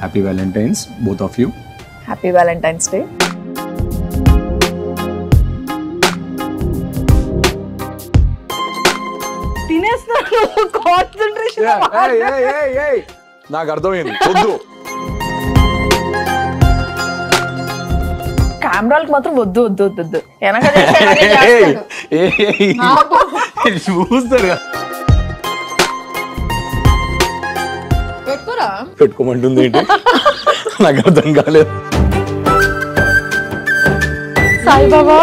Happy Valentine's both of you happy Valentine's day తినేస్తున్నాను concentration నాకు అర్థమైంది వద్దు కెమెరాలకు మాత్రం వద్దు వద్దు వద్దు వద్దు వెనక చేసేవన్నీ చేస్తాడు. చూస్తారు పెట్టుకోరా పెట్టుకోమంటుంది ఏంటి నాకు అర్థం కాలేదు Saibaba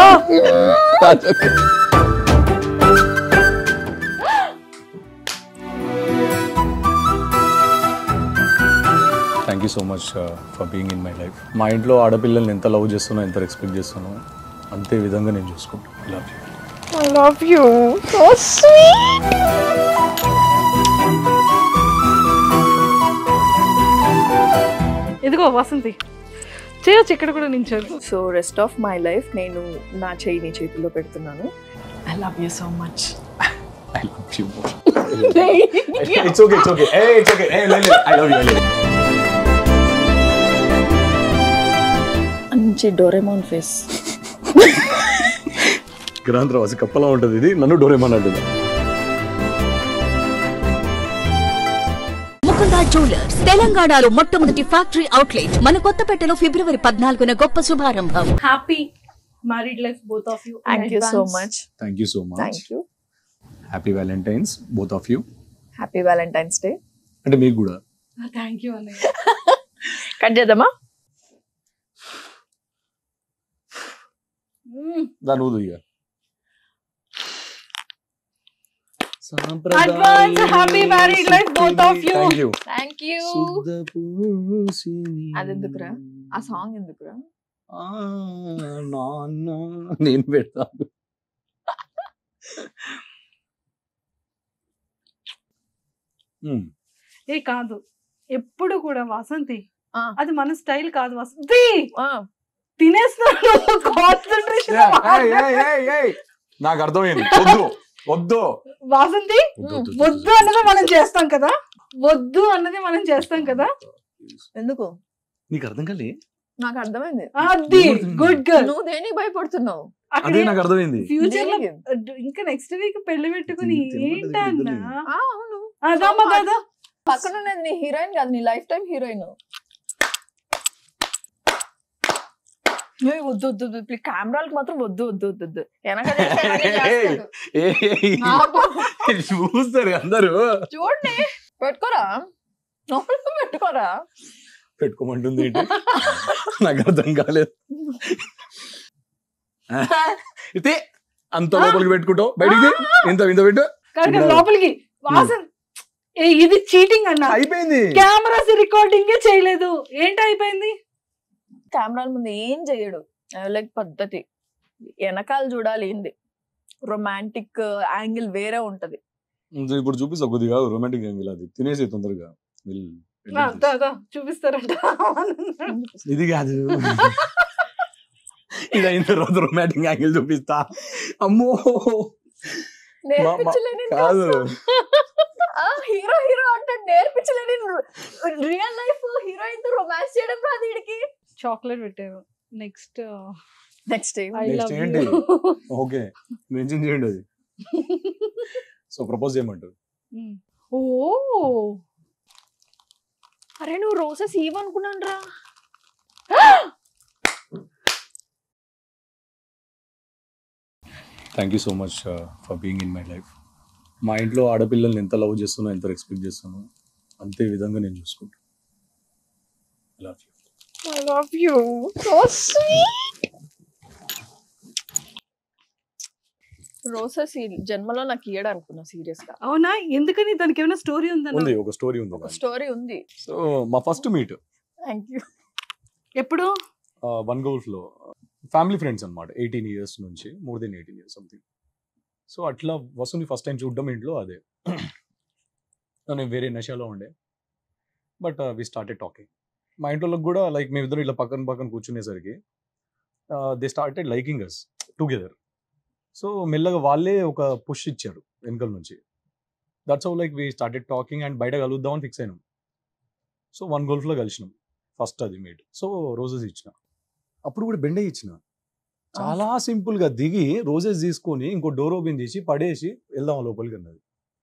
thank you so much for being in my life మా ఇంట్లో ఆడపిల్లల్ని ఎంత లవ్ చేస్తున్నా ఎంత రెస్పెక్ట్ చేస్తానో అంతే విధంగా నేను చూసుకుంటాను love you I love you so sweet ఇదిగో వసంతి చేయొచ్చు ఇక్కడ కూడా నించోరు so rest of my life నేను నా చెయ్యి నీ చేతిలో పెడుతున్నాను I love you so much I love you it's okay it's okay ah it's okay ah లేదు I love you I love మంచి డోరెమోన్ ఫేస్ గ్రాంధ్ర వాసి కప్పలా ఉంటుంది ఇది నన్ను డోరేమన్ అంటుంది ముకుందా జ్యువెలర్స్ తెలంగాణలో మొట్టమొదటి ఫ్యాక్టరీ అవుట్లెట్ మన కొత్తపేటలో ఫిబ్రవరి పద్నాలుగున గొప్ప శుభారంభం happy married life both of you thank you so much thank you so much thank you happy Valentine's both of you happy Valentine's day అంటే మీకు కూడా థ్యాంక్ యూ అన్నయ్య కట్ చేద్దామా దాని ఊదు ఇక Advance happy married life, both of you. Thank you thank you అదెందుకురా? ఆ సాంగ్ ఎందుకురా నేను పెడతాను మ్మ్. ఏ కాదు ఎప్పుడు కూడా వసంతి ఆ. అది మన స్టైల్ కాదు వసంతి ఆ, తినేస్తున్నాను కాన్సన్ట్రేషన్ ఏయ్, ఏయ్, ఏయ్, ఏయ్. నాకు అర్థమైంది వద్దు వద్దు వాసంతి వద్దు, వద్దు, వద్దు అన్నది మనం చేస్తాం కదా వద్దు అన్నది మనం చేస్తాం కదా ఎందుకు నీకు అర్థం కాలే నాకు అర్థమైంది అది గుడ్ గర్ల్ నువ్వు దేనికి భయపడుతున్నావు అదే నాకు అర్థమైంది ఫ్యూచర్ లో దేనికి? ఇంకా నెక్స్ట్ వీక్ పెళ్లి పెట్టుకుని తినమంటే ఏంటన్నా తినలేదు. ఆ, అవును అదమ్మా కదా పక్కన ఉన్నది నీ హీరోయిన్ కాదు నీ లైఫ్ టైం హీరోయిన్ వద్దు వద్దు వద్దు ప్లీజ్ కెమెరాలకు మాత్రం వద్దు వద్దు వద్దు వద్దు వెనక చేసేవన్నీ చేస్తాడు. ఏయ్, ఆపు. చూస్తారు అందరూ చూడండి పెట్టుకోరా లోపల పెట్టుకోరా పెట్టుకోమంటుంది ఏంటి నాకు అర్థం కాలేదు అయితే అంత లోపలికి పెట్టుకుంటావు బయటికి ఇంత ఇంత పెట్టు కనుక ఇలా. లోపలికి వాసన్ ఏ, ఇది చీటింగ్ అన్న అయిపోయింది కెమెరాస్ రికార్డింగే చేయలేదు ఏంటి అయిపోయింది కెమెరాల ముందు ఏం చేయడు లైక్ పద్ధతి వెనకాల చూడాలి ఏంది రొమాంటిక్ యాంగిల్ వేరే ఉంటది ఇంకా ఇప్పుడు చూపిస్తా కొద్దిగా రొమాంటిక్ యాంగిల్ అది తినేసి తొందరగా వెళ్ళు, వెళ్ళు. ఆ, దా, దా, చూపిస్తారంట ఇది కాదు ఇది అయిన తర్వాత రొమాంటిక్ యాంగిల్ చూపిస్తా అమ్మో నేర్పించలేని కాదు హీరో హీరో అంటే నేర్పించలేని రియల్ లైఫ్ హీరోయిన్ తో రొమాన్స్ చేయడం రాదు వీడికి చాక్లెట్ పెట్టారు next next I Next love ఏంటి? ఓకే మెన్షన్ చేయండి అది సో ప్రపోజ్ చేయమంటారు ఓ అరే నువ్వు రోజెస్ ఇవ్వనుకున్నాను రా thank you so much for being in my life మా ఇంట్లో ఆడపిల్లల్ని ఎంత లవ్ చేస్తున్నా ఎంత రెస్పెక్ట్ చేస్తానో అంతే విధంగా నేను చూసుకుంటాను love you I love you so sweet roses జన్మలో నాకు ఇయ్యడు అనుకున్నా సీరియస్ గా అవునా ఎందుకని దానికి ఏమైనా స్టోరీ ఉందన్న ఉంది ఒక స్టోరీ ఉంది ఒక స్టోరీ ఉంది సో మా ఫస్ట్ మీట్ థ్యాంక్ యూ ఎప్పుడు వన్ గోల్ఫ్ లో ఫ్యామిలీ ఫ్రెండ్స్ అనమాట ఎయిటీన్ ఇయర్స్ నుంచి more than eighteen years something so అట్లా వసుని ఫస్ట్ టైం చూడడం ఇంట్లో అదే నేను వేరే నషాలో ఉండే బట్ వి స్టార్టెడ్ టాకింగ్ మా ఇంట్లో కూడా లైక్ మేమిద్దరం ఇట్లా పక్కన పక్కన కూర్చునేసరికి they started liking us together so మెల్లగా వాళ్ళే ఒక పుష్ ఇచ్చారు వెనకల నుంచి that's how like we started talking and బయట కలుద్దామని ఫిక్స్ అయినాం సో వన్ గోల్ఫ్లో కలిసినాం ఫస్ట్ అది మీట్ సో రోజెస్ ఇచ్చిన అప్పుడు కూడా బెండే ఇచ్చిన చాలా సింపుల్ గా దిగి రోజెస్ తీసుకొని ఇంకో డోర్ ఓపెన్ చేసి పడేసి వెళ్దాం లోపలికి అన్నది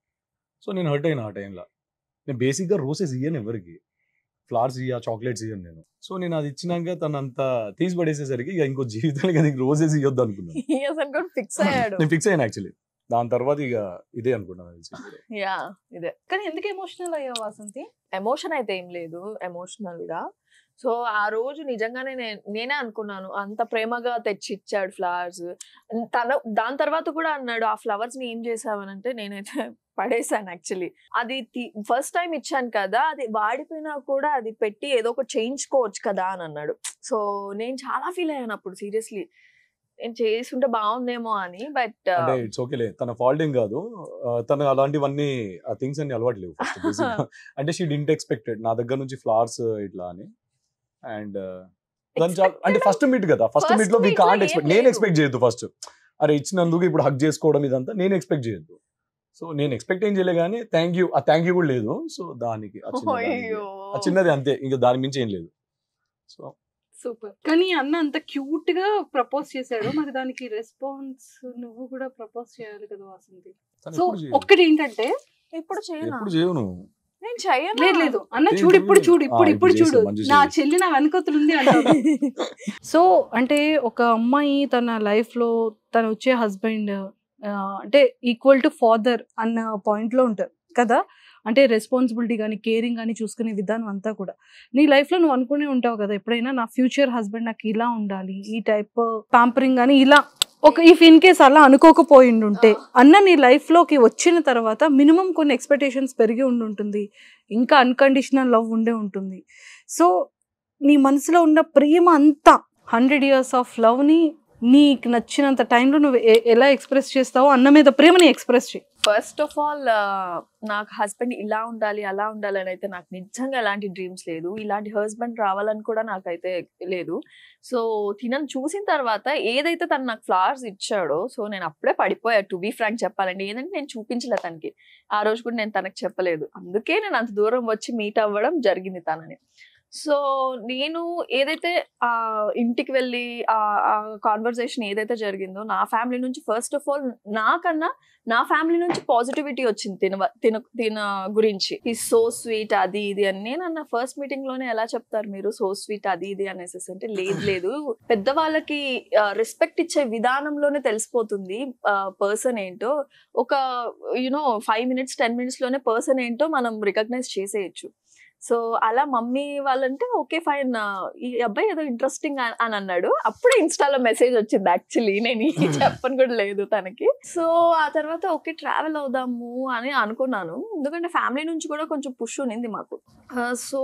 సో నేను హర్ట్ అయినా ఆ టైంలో నేను బేసిక్గా రోజెస్ ఇయ్యను ఎవరికి ఫ్లవర్స్ ఇయ్య చాక్లెట్స్ ఇయ్యను నేను సో నేను అది ఇచ్చినాక తను అంత తీసి పడేసేసరికి ఇక ఇంకో జీవితానికి అది రోజెస్ ఇవ్వద్దు అనుకున్నాను అసలు కూడా ఫిక్స్ అయ్యాడు నేను ఫిక్స్ అయ్యాను యాక్చువల్లీ దాని తర్వాత ఇక ఇదే అనుకున్నాను తెలిసి యా ఇదే కానీ ఎందుకు ఎమోషనల్ అయ్యావు వాసంతి ఎమోషన్ అయితే ఏం లేదు ఎమోషనల్ గా సో ఆ రోజు నిజంగానే నే- నేనే అనుకున్నాను అంత ప్రేమగా తెచ్చి ఇచ్చాడు ఫ్లవర్స్ తన దాని తర్వాత కూడా అన్నాడు ఆ ఫ్లవర్స్ ని ఏం చేసావనంటే నేనైతే పడేసాను యాక్చువల్లీ అది ఫస్ట్ టైం ఇచ్చాను కదా అది వాడిపోయినా కూడా అది పెట్టి ఏదో ఒకటి చేయించుకోవచ్చు కదా అని అన్నాడు సో నేను చాలా ఫీల్ అయ్యాను అప్పుడు సీరియస్లీ నేను చేసుంటే బాగుందేమో అని బట్ అంటే ఇట్స్ ఓకేలే తన ఫాల్ట్ ఏం కాదు ఆ, తను అలాంటివన్నీ ఆ థింగ్స్ అన్ని అలవాటు లేవు ఫస్ట్ అంటే షీ డింట్ ఎక్స్పెక్టెడ్ నా దగ్గర నుంచి ఫ్లవర్స్ ఇట్లా అని అండ్ దాని చాలా అంటే ఫస్ట్ మీట్ కదా ఫస్ట్ First మీట్ లో వీ meet లో కాంట్ ఏం ఎక్స్పెక్ట్ నేను లేదు. ఎక్స్పెక్ట్ చేయొద్దు ఫస్ట్ అరే ఇచ్చినందుకు ఇప్పుడు హక్ చేసుకోవడం ఇదంతా నేను ఎక్స్పెక్ట్ చేయొద్దు సో నేను ఎక్స్పెక్ట్ ఏం చేయలే కానీ థ్యాంక్ యూ ఆ థ్యాంక్ యూ కూడా లేదు సో దానికి ఆ చిన్న దానికి. అయ్యో ఆ చిన్నది అంతే ఇంకా దాని మించి ఏం లేదు సో సూపర్ కానీ అన్న అంత క్యూట్ గా ప్రపోజ్ చేశాడు మరి దానికి రెస్పాన్స్ నువ్వు కూడా ప్రపోజ్ చేయాలి కదా వాసంతి తను సో ఎప్పుడు చేయదు. ఒక్కటి ఏంటంటే ఇప్పుడు చేయను ఎప్పుడు చేయను నేను చెయ్యను లేదు లేదు అన్న ఏం చూడు ఇప్పుడు చూడు ఆ, ఇప్పుడు ఇప్పుడు ఇప్పుడు చూడు చేసావు, మంచిగా నా చేసావు. చెల్లి నా వెనకతులుంది అంటారు సో అంటే ఒక అమ్మాయి తన లైఫ్ లో తను వచ్చే హస్బెండ్ అంటే ఈక్వల్ టు ఫాదర్ అన్న పాయింట్ లో ఉంటారు కదా అంటే రెస్పాన్సిబిలిటీ కానీ కేరింగ్ కానీ చూసుకునే విధానం అంతా కూడా నీ లైఫ్ లో నువ్వు అనుకునే ఉంటావు కదా ఎప్పుడైనా నా ఫ్యూచర్ హస్బెండ్ నాకు ఇలా ఉండాలి ఈ టైప్ పాంపరింగ్ కానీ ఇలా ఒక ఇఫ్ ఇన్ కేస్ అలా అనుకోకపోయి ఉంటే అన్న నీ లైఫ్ లోకి వచ్చిన తర్వాత మినిమం కొన్ని ఎక్స్పెక్టేషన్స్ పెరిగి ఉండి ఉంటుంది ఇంకా అన్కండిషనల్ లవ్ ఉండే ఉంటుంది సో నీ మనసులో ఉన్న ప్రేమ అంతా హండ్రెడ్ ఇయర్స్ ఆఫ్ లవ్ని నీకు నచ్చినంత టైంలో నువ్వు ఎ- ఎలా ఎక్స్ప్రెస్ చేస్తావో అన్న మీద ప్రేమని ఎక్స్ప్రెస్ చేయి ఫస్ట్ ఆఫ్ ఆల్ నాకు హస్బెండ్ ఇలా ఉండాలి అలా ఉండాలి అని అయితే నాకు నిజంగా ఎలాంటి డ్రీమ్స్ లేదు ఇలాంటి హస్బెండ్ రావాలని కూడా నాకైతే లేదు సో తినను చూసిన తర్వాత ఏదైతే తను నాకు ఫ్లవర్స్ ఇచ్చాడో సో నేను అప్పుడే పడిపోయా టు బీ ఫ్రాంక్ చెప్పాలండి ఏదంటే నేను చూపించలే తనకి ఆ రోజు కూడా నేను తనకి చెప్పలేదు అందుకే నేను అంత దూరం వచ్చి మీట్ అవ్వడం జరిగింది తనని సో నేను ఏదైతే ఆ ఇంటికి వెళ్ళి ఆ కాన్వర్సేషన్ ఏదైతే జరిగిందో నా ఫ్యామిలీ నుంచి ఫస్ట్ ఆఫ్ ఆల్ నాకన్నా నా ఫ్యామిలీ నుంచి పాజిటివిటీ వచ్చింది తిన తిన తిన గురించి ఈ సో స్వీట్ అది ఇది అని నేను అన్న ఫస్ట్ మీటింగ్ లోనే ఎలా చెప్తారు మీరు సో స్వీట్ అది ఇది అనేసి అంటే లేదు లేదు పెద్దవాళ్ళకి రెస్పెక్ట్ ఇచ్చే విధానంలోనే తెలిసిపోతుంది పర్సన్ ఏంటో ఒక you know five minutes ten minutes లోనే పర్సన్ ఏంటో మనం రికగ్నైజ్ చేసేయచ్చు సో అలా మమ్మీ వాళ్ళంటే ఓకే ఫైన్ ఈ అబ్బాయి ఏదో ఇంట్రెస్టింగ్ అని అన్నాడు అప్పుడే ఇన్స్టాలో మెసేజ్ వచ్చింది యాక్చువల్లీ నేను ఈ చెప్పను కూడా లేదు తనకి సో ఆ తర్వాత ఓకే ట్రావెల్ అవుదాము అని అనుకున్నాను ఎందుకంటే ఫ్యామిలీ నుంచి కూడా కొంచెం పుష్ ఉన్నింది మాకు సో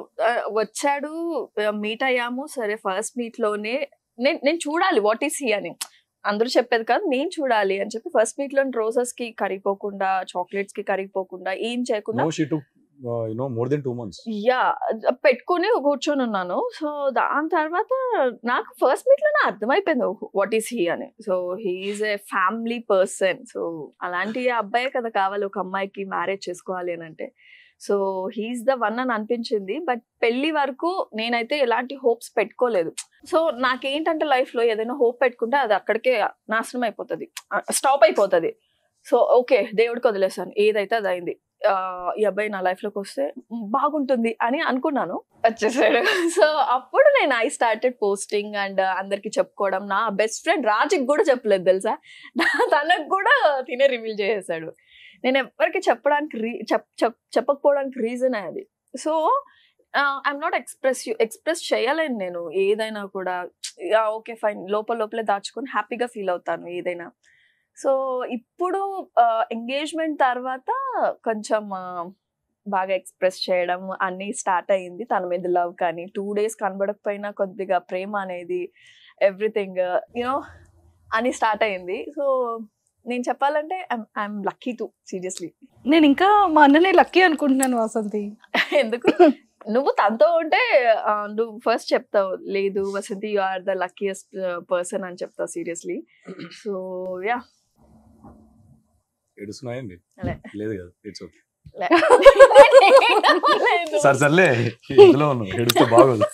వచ్చాడు మీట్ అయ్యాము సరే ఫస్ట్ మీట్ లోనే నేను నేను చూడాలి వాట్ ఈస్ హీ అని అందరూ చెప్పేది కాదు నేను చూడాలి అని చెప్పి ఫస్ట్ మీట్ లో రోజెస్ కి కరిగిపోకుండా చాక్లెట్స్ కి కరిగిపోకుండా ఏం చేయకుండా no she to you know more than two months yeah పెట్టుకుని కూర్చొని ఉన్నాను సో దాని తర్వాత నాకు ఫస్ట్ మీట్ లోనే అర్థమైపోయింది వాట్ ఈస్ హీ అని so he is a family person so అలాంటి అబ్బాయే కదా కావాలి ఒక అమ్మాయికి మ్యారేజ్ చేసుకోవాలి అని అంటే సో హీఈస్ ద వన్ అని అనిపించింది బట్ పెళ్లి వరకు నేనైతే ఎలాంటి హోప్స్ పెట్టుకోలేదు సో నాకేంటంటే లైఫ్ లో ఏదైనా హోప్ పెట్టుకుంటే అది అక్కడికే నాశనం అయిపోతుంది స్టాప్ అయిపోతుంది సో ఓకే దేవుడికి వదిలేసాను ఏదైతే అది అయింది ఆ, ఈ అబ్బాయి నా లైఫ్ లోకి వస్తే బాగుంటుంది అని అనుకున్నాను వచ్చేసాడు సో అప్పుడు నేను ఐ స్టార్టెడ్ పోస్టింగ్ అండ్ అందరికి చెప్పుకోవడం నా బెస్ట్ ఫ్రెండ్ రాజుకి కూడా చెప్పలేదు తెలుసా తనకు కూడా తినే రివీల్ చేసేసాడు నేను ఎవరికి చెప్పడానికి రీ చెప్ చెప్- చెప్పకపోవడానికి రీజన్ అది so I'm not express express చేయలేను నేను ఏదైనా కూడా ఓకే ఫైన్ లోపల లోపలే దాచుకొని హ్యాపీగా ఫీల్ అవుతాను ఏదైనా సో ఇప్పుడు ఎంగేజ్మెంట్ తర్వాత కొంచెం ఆ, బాగా ఎక్స్ప్రెస్ చేయడం అన్నీ స్టార్ట్ అయ్యింది తన మీద లవ్ కానీ టూ డేస్ కనబడకపోయినా కొద్దిగా ప్రేమ అనేది ఎవ్రీథింగ్ యూనో అని స్టార్ట్ అయింది సో నేను చెప్పాలంటే ఐఎమ్ లక్కీ టు సీరియస్లీ నేను ఇంకా మా అన్ననే లక్కీ అనుకుంటున్నాను వాసంతి ఎందుకు నువ్వు తనతో ఉంటే ఆ, నువ్వు ఫస్ట్ చెప్తావు లేదు Vasanthi you are the luckiest person అని చెప్తావు సీరియస్లీ సో యా ఏడుస్తున్నాయండి అలే. లేదు కదా ఇట్స్ ఓకే లే. లేదు. సరే సర్లే ఇంట్లో ఉన్నావు ఏడుస్తే బాగోదు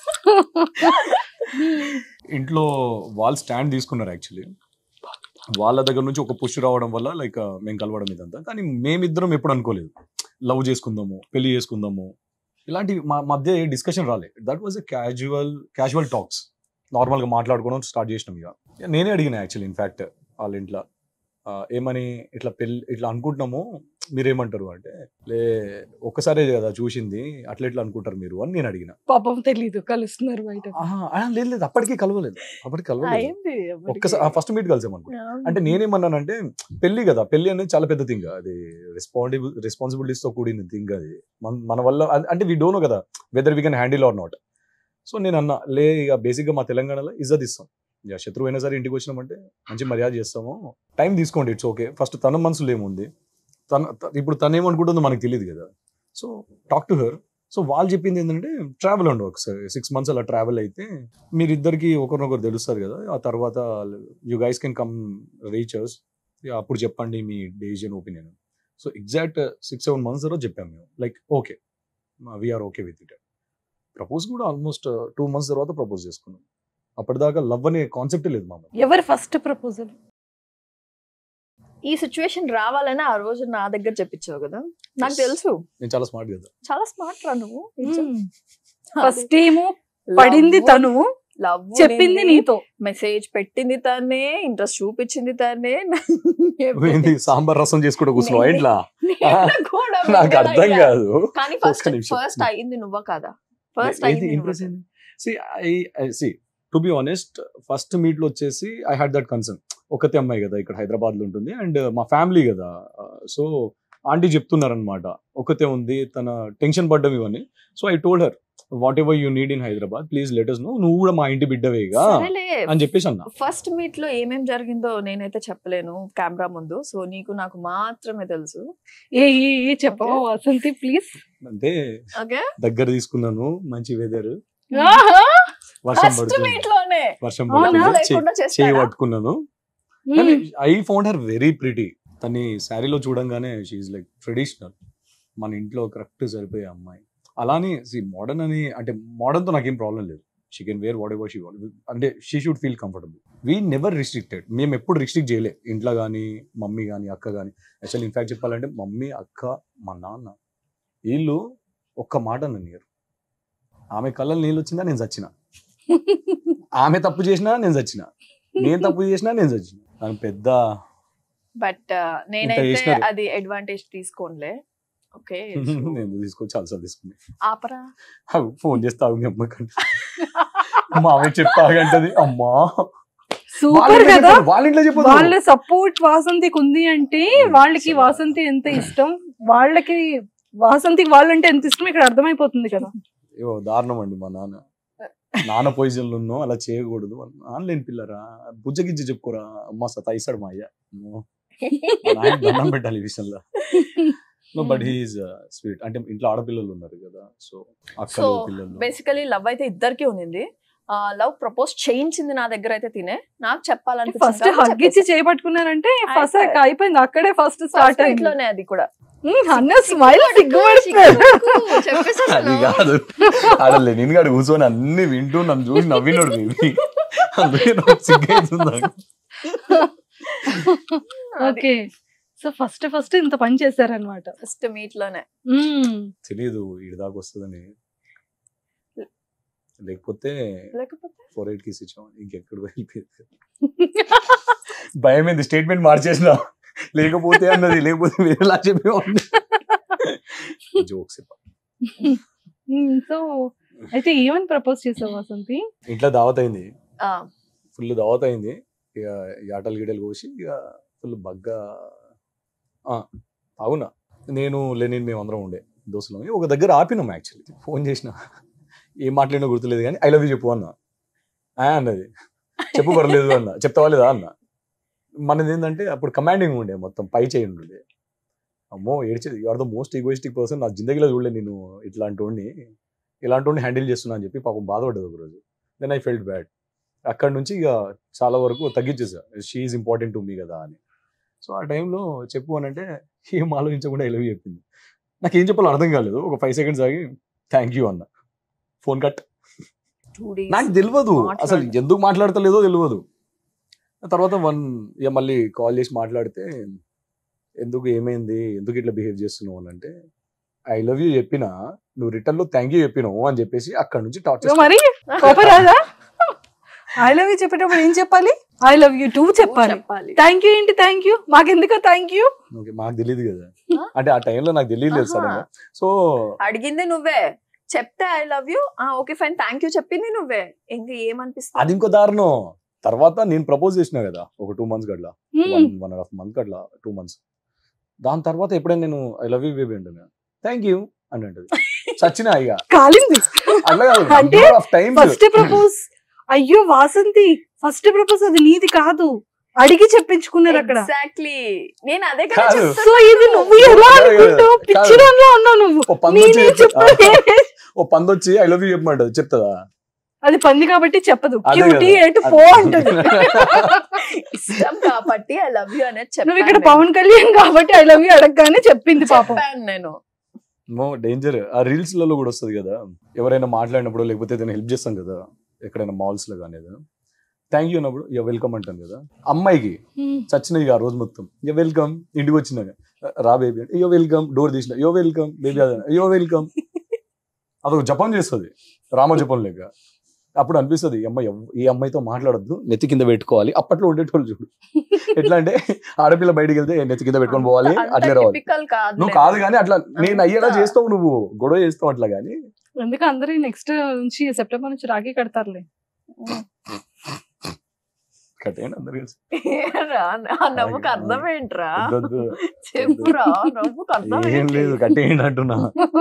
ఇంట్లో వాళ్ళు స్టాండ్ తీసుకున్నారు యాక్చువల్లీ వాళ్ళ దగ్గర నుంచి ఒక పుష్ రావడం వల్ల లైక్ మేము కలవడం ఇదంతా కానీ మేమిద్దరం ఎప్పుడు అనుకోలేదు లవ్ చేసుకుందాము పెళ్లి చేసుకుందాము ఇలాంటి మా మధ్య ఏ డిస్కషన్ రాలేదు that was a casual casual talks నార్మల్గా మాట్లాడుకోవడం స్టార్ట్ చేసినాం ఇక నేనే అడిగిన యాక్చువల్లీ ఇన్ఫాక్ట్ వాళ్ళ ఇంట్లో ఆ, ఏమని ఇట్లా పెళ్ళి ఇట్లా అనుకుంటున్నాము మీరేమంటారు అంటే లే ఒక్కసారే కదా చూసింది అట్లా ఎట్లా అనుకుంటారు మీరు అని నేను అడిగిన పాపం తెలీదు కలుస్తున్నారు బయట ఆహా, ఆ, లేదు లేదు అప్పటికి కలవలేదు అప్పటికి కలవలేదు అయింది ఎవరికి. ఒక్కసారి ఫస్ట్ మీట్ కలిసాం అనుకో అవును. అంటే నేనేమన్నానంటే పెళ్లి కదా పెళ్లి అనేది చాలా పెద్ద థింగ్ అది రెస్పాన్సిబుల్ రెస్పాన్సిబిలిటీస్ తో కూడిన థింగ్ అది మన మన వల్ల అది- అంటే వీ డోనో కదా whether we can handle or not so నేను అన్నా లే ఇక బేసిక్ గా మా తెలంగాణలో ఇజ్జత్ ఇస్తాం ఇక శత్రువు అయినా సరే ఇంటికి వచ్చినామంటే మంచి మర్యాద చేస్తాము టైం తీసుకోండి ఇట్స్ ఓకే ఫస్ట్ తన మనసులో ఏముంది తన త- ఇప్పుడు తను ఏమనుకుంటుందో మనకు తెలియదు కదా so talk to her so వాళ్ళు చెప్పింది ఏంటంటే ట్రావెల్ అండి ఒకసారి సిక్స్ మంత్స్ అలా ట్రావెల్ అయితే మీరిద్దరికి ఒకరినొకరు తెలుస్తారు కదా ఆ తర్వాత యూ గైస్ కెన్ కమ్ రీచర్స్ అప్పుడు చెప్పండి మీ decision opinion so exact six seven months తర్వాత చెప్పాము మేము like okay we're okay with it propose కూడా ఆల్మోస్ట్ టూ మంత్స్ తర్వాత ప్రపోజ్ చేసుకున్నాం అప్పటిదాకా లవ్ అనే కాన్సెప్టే లేదు మా ఎవరి ఫస్ట్ ప్రపోజల్ ఈ సిచ్యువేషన్ రావాలని ఆ రోజు నా దగ్గర చెప్పించావు కదా నాకు Yes. తెలుసు నేను చాలా స్మార్ట్ కదా చాలా స్మార్ట్ రా నువ్వు ఫస్ట్ ఏమో పడింది తను లవ్ చెప్పింది నీతో మెసేజ్ పెట్టింది తనే ఇంట్రెస్ట్ చూపించింది తనే ఏంది సాంబార్ రసం చేసుకుంటూ కూర్చున్నావు నేను- ఇంట్లో నేను కూడా నాకు విన్నాను అర్థం అయ్యా. కాదు కానీ ఒక్క ఫస్ట్ నిమిషం. ఫస్ట్ అయింది నువ్వా కాదా ఫస్ట్ ఏది అయింది ఇంప్రెస్ నువ్వా? అయింది see I see to be honest first meet లో వచ్చేసి ఐ హ్యాడ్ దట్ కన్సర్న్ ఒకతే అమ్మాయి కదా ఇక్కడ హైదరాబాద్ లో ఉంటుంది అండ్ మా ఫ్యామిలీ కదా సో ఆంటీ చెప్తున్నారనమాట ఒకతే ఉంది తన టెన్షన్ పడ్డం ఇవన్నీ so I told her whatever you need in Hyderabad please letters no నువ్వు కూడా మా ఇంటి బిడ్డవేగా సరేలే అని చెప్పేసి అన్న ఫస్ట్ మీట్ లో ఏమేం జరిగిందో నేనైతే చెప్పలేను కెమెరా ముందు సో నీకు నాకు మాత్రమే తెలుసు ఏ ఏ ఏ చెప్పవా వాసంతి ప్లీజ్ అంటే ఓకే దగ్గర తీసుకున్నాను మంచి వెదర్ వర్షం ఫస్ట్ పడుతుంది మీట్ లోనే వర్షం అవునా? పడుతుంది డబ్బు చే- లేకుండా చేయి చేస్తారా పట్టుకున్నాను I found her very pretty తన్ని శారీలో చూడంగానే షీఈ్ లైక్ ట్రెడిషనల్ మన ఇంట్లో కరెక్ట్ సరిపోయే అమ్మాయి అలానే సి మోడర్న్ అని అంటే మోడర్న్ తో నాకేం ప్రాబ్లం లేదు she can wear whatever she want అంటే she should feel comfortable we never restricted మేము ఎప్పుడు రిస్ట్రిక్ట్ చేయలే ఇంట్లో కానీ మమ్మీ కానీ అక్క కానీ యాక్చువల్ ఇన్ఫాక్ట్ చెప్పాలంటే మమ్మీ అక్క మా నాన్న వీళ్ళు ఒక్క మాట నన్ను ఆమె కళ్ళలో నీళ్ళు వచ్చిందా నేను చచ్చిన ఆమె తప్పు చేసినా నేను చచ్చిన నేను తప్పు చేసినా నేను చచ్చిన నాకు పెద్ద బట్ నేనైతే చేసినారు. అది అడ్వాంటేజ్ తీసుకోనులే ఓకే నేను తీసుకొని చాలాసార్లు తీసుకుని ఆపరా ఫోన్ చేస్తే ఆగు మీ అమ్మకంటే మా ఆమె చెప్పాగంటది అమ్మా వాళ్ళ సూపర్ ఇంట్లో కదా చెప్పొద్దు, వాళ్ళ ఇంట్లో చెప్పదు వాళ్ళ సపోర్ట్ వాసంతికి ఉంది అంటే వాళ్ళకి వాసంతి ఎంత ఇష్టం వాళ్ళకి వాసంతికి వాళ్ళంటే ఎంత ఇష్టం ఇక్కడ అర్థమైపోతుంది కదా ఏవో దారుణం అండి మా నాన్న నాన్న పొజిషన్ లో ఉన్నావు అలా చేయకూడదు ఆన్లైన్ పిల్లరా బుజ్జగిజ్జి చెప్పుకోరా అమ్మ సతాయిస్తాడు మా అయ్య అమ్మో. మా నాయన దండం పెట్టాలి ఈ విషయంలో నో బట్ హీఈస్ స్వీట్ అంటే ఇంట్లో ఆడపిల్లలు ఉన్నారు కదా సో అక్కలు సో పిల్లలు బేసికలీ లవ్ అయితే ఇద్దరికి ఉంది లవ్ ప్రపోజ్ చేయించింది నా దగ్గర అయితే తినే నాకు చెప్పాలనిపించింది ఫస్ట్ కాబట్టి హగ్ ఇచ్చి చెప్పేసా. చేయబట్టుకున్నారంటే ఫస్ట్ అయిపోయి. అయిపోయింది అక్కడే ఫస్ట్ First స్టార్ట్ meet అయింది లోనే అది కూడా ఉమ్, అన్న స్మైల్ సిగ్గుపడుతున్నారు అది చెప్పేసాను కాదు ఆడలే నేను కాడు కూర్చొని అన్ని వింటూ నన్ను చూసి నవ్వినాడు బేబీ అందుకే నాకు సిగ్గైతుంది నాకు. ఓకే సో ఫస్ట్ ఫస్ట్ ఇంత పని చేశారనమాట ఫస్ట్ మీట్ లోనే తెలియదు ఇడి దాకా వస్తుందని లేకపోతే లేకపోతే ఫోర్ ఎయిట్ కిస్ ఇచ్చాం ఇంకెక్కడ వెళ్ళిపోయింది భయం ఏంది స్టేట్మెంట్ మార్చేసిన లేకపోతే అన్నది లేకపోతే వేరేలా చెప్పేవాడిని జోక్స్ సో అయితే ఏమని ప్రపోజ్ చేసావు వసంతి ఇంట్లో దావత్ అయింది ఆ, ఫుల్ దావత్ అయింది ఇక ఈ ఆటలు గిటలు కోసి ఇక ఫుల్ బగ్గా ఆ, అవునా నేను లెనిన్ మేము అందరం ఉండే దోస్తులం ఒక దగ్గర ఆపినాం యాక్చువల్లీ ఫోన్ చేసిన ఏం మాట్లాడినా గుర్తులేదు కానీ ఐ లవ్ యూ చెప్పు అన్న ఆ అన్నది చెప్పు పర్లేదు అన్న చెప్తావా లేదా అన్న మనది ఏంటంటే అప్పుడు కమాండింగ్ ఉండే మొత్తం పై చేయండి ఉండే అమ్మో ఏడ్చేది you are the most egoistic person నా జిందగీలో చూడలే నేను ఇట్లాంటి వాడిని ఇలాంటి వాడిని హ్యాండిల్ చేస్తున్నా అని చెప్పి పాపం బాధపడ్డది ఒకరోజు దెన్ ఐ ఫెల్ట్ బ్యాడ్ అక్కడ నుంచి ఇక చాలా వరకు తగ్గించేసా షీఈ్ ఇంపార్టెంట్ టు మీ కదా అని సో ఆ టైంలో చెప్పు అని అంటే ఏం ఆలోచించకుండా ఎలవి చెప్పింది నాకు ఏం చెప్పాలో అర్థం కాలేదు ఒక ఫైవ్ సెకండ్స్ ఆగి థ్యాంక్ యూ అన్న ఫోన్ కట్ టూ డేస్ నాకు తెలియదు మాట్లాడు. అసలు ఎందుకు మాట్లాడతలేదో తెలియదు తర్వాత వన్ ఇక మళ్ళీ కాల్ చేసి మాట్లాడితే ఎందుకు ఏమైంది ఎందుకు ఇట్లా బిహేవ్ చేస్తున్నావు అని అంటే ఐ లవ్ యూ చెప్పినా నువ్వు రిటర్న్ లో థ్యాంక్ యూ చెప్పినావు అని చెప్పేసి అక్కడ నుంచి సో టార్చర్ మరి కోపం రాదా ఐ లవ్ యూ చెప్పేటప్పుడు ఏం చెప్పాలి ఐ లవ్ యూ టూ చెప్పాలి చెప్పాలి థ్యాంక్ యూ ఏంటి థ్యాంక్ యూ మాకెందుకో థ్యాంక్ యూ మాకు తెలియదు కదా ఆ? అంటే ఆ టైంలో నాకు తెలియలేదు ఆహా. సడన్ గా సో అడిగింది నువ్వే చెప్తే I love you okay fine thank you చెప్పింది నువ్వే ఇంకా ఏమనిపిస్తుంది అది ఇంకో దారుణం తర్వాత నేను ప్రపోజ్ చేసిన కదా ఒక టూ మంత్స్ గట్లా one one and half month అట్లా టూ మంత్స్ దాని తర్వాత ఎప్పుడైనా నేను ఐ లవ్ యూ బేబీ అంటున్నా థ్యాంక్ యూ అని అంటది చచ్చిన ఇక కాలింది అట్లా అంటే ఆఫ్ టైం ఫస్ట్ ప్రపోజ్ అయ్యో వాసంతి ఫస్ట్ ప్రపోజ్ అది నీది కాదు అడిగి చెప్పించుకున్నారు అక్కడ ఎగ్జాక్ట్లీ నేను అదే కదా కాదు. చెప్తున్నా. సో ఇది నువ్వు ఎలా అనుకుంటావు పిచ్చిదానిలో ఉన్నావు నువ్వు ఓ పంది వచ్చి నేనే చెప్తా- చెప్పాను ఓ పంది వచ్చి ఐ లవ్ యూ చెప్పమంటది చెప్తుందా అది పంది కాబట్టి చెప్పదు అదే క్యూటీ కదా. ఎటు పో అంటది ఇష్టం కాబట్టి ఐ లవ్ యూ అనేది నువ్వు చెప్పాను ఇక్కడ నేను. పవన్ కళ్యాణ్ కాబట్టి ఐ లవ్ యూ అడగగానే చెప్పింది పాపం చెప్పాను నేను నో డేంజర్ ఆ రీల్స్ లలో కూడా వస్తుంది కదా ఎవరైనా మాట్లాడినప్పుడు లేకపోతే ఏదైనా హెల్ప్ చేస్తాం కదా ఎక్కడైనా మాల్స్ లో కానీ థ్యాంక్ యూ అన్నప్పుడు ఇక వెల్కమ్ అంటాను కదా అమ్మాయికి చచ్చినది ఆ రోజు మొత్తం ఇక వెల్కమ్ ఇంటికి వచ్చినాక రా బేబీ అంటే అయ్యో వెల్కమ్ డోర్ తీసిన అయ్యో వెల్కమ్ బేబీ అదే అయ్యో వెల్కమ్ అదొక జపం చేస్తుంది రామ జపం లేక అప్పుడు అనిపిస్తుంది ఈ అమ్మాయి ఎవ్- ఈ అమ్మాయితో మాట్లాడొద్దు నెత్తి కింద పెట్టుకోవాలి అప్పట్లో ఉండేటోళ్ళు చూడు ఎట్లా అంటే ఆడపిల్ల బయటికి వెళ్తే నెత్తి కింద పెట్టుకొని పోవాలి అట్లే రావాలి టిపికల్ కాదు నువ్వు కాదు కానీ అట్లా నేను అయ్యేలా అంతా. చేస్తావు నువ్వు గొడవ చేస్తావు అట్లా కానీ ఎందుకు అందరూ నెక్స్ట్ నుంచి సెప్టెంబర్ నుంచి రాఖీ కడతారులే కట్టేయండి అందరు కలిసి ఆ నవ్వుకు అర్థం ఏంట్రా వద్దొద్దు. చెప్పురా నవ్వుకు అర్థం ఏం లేదు ఏంటి? కట్టేయండి అంటున్నా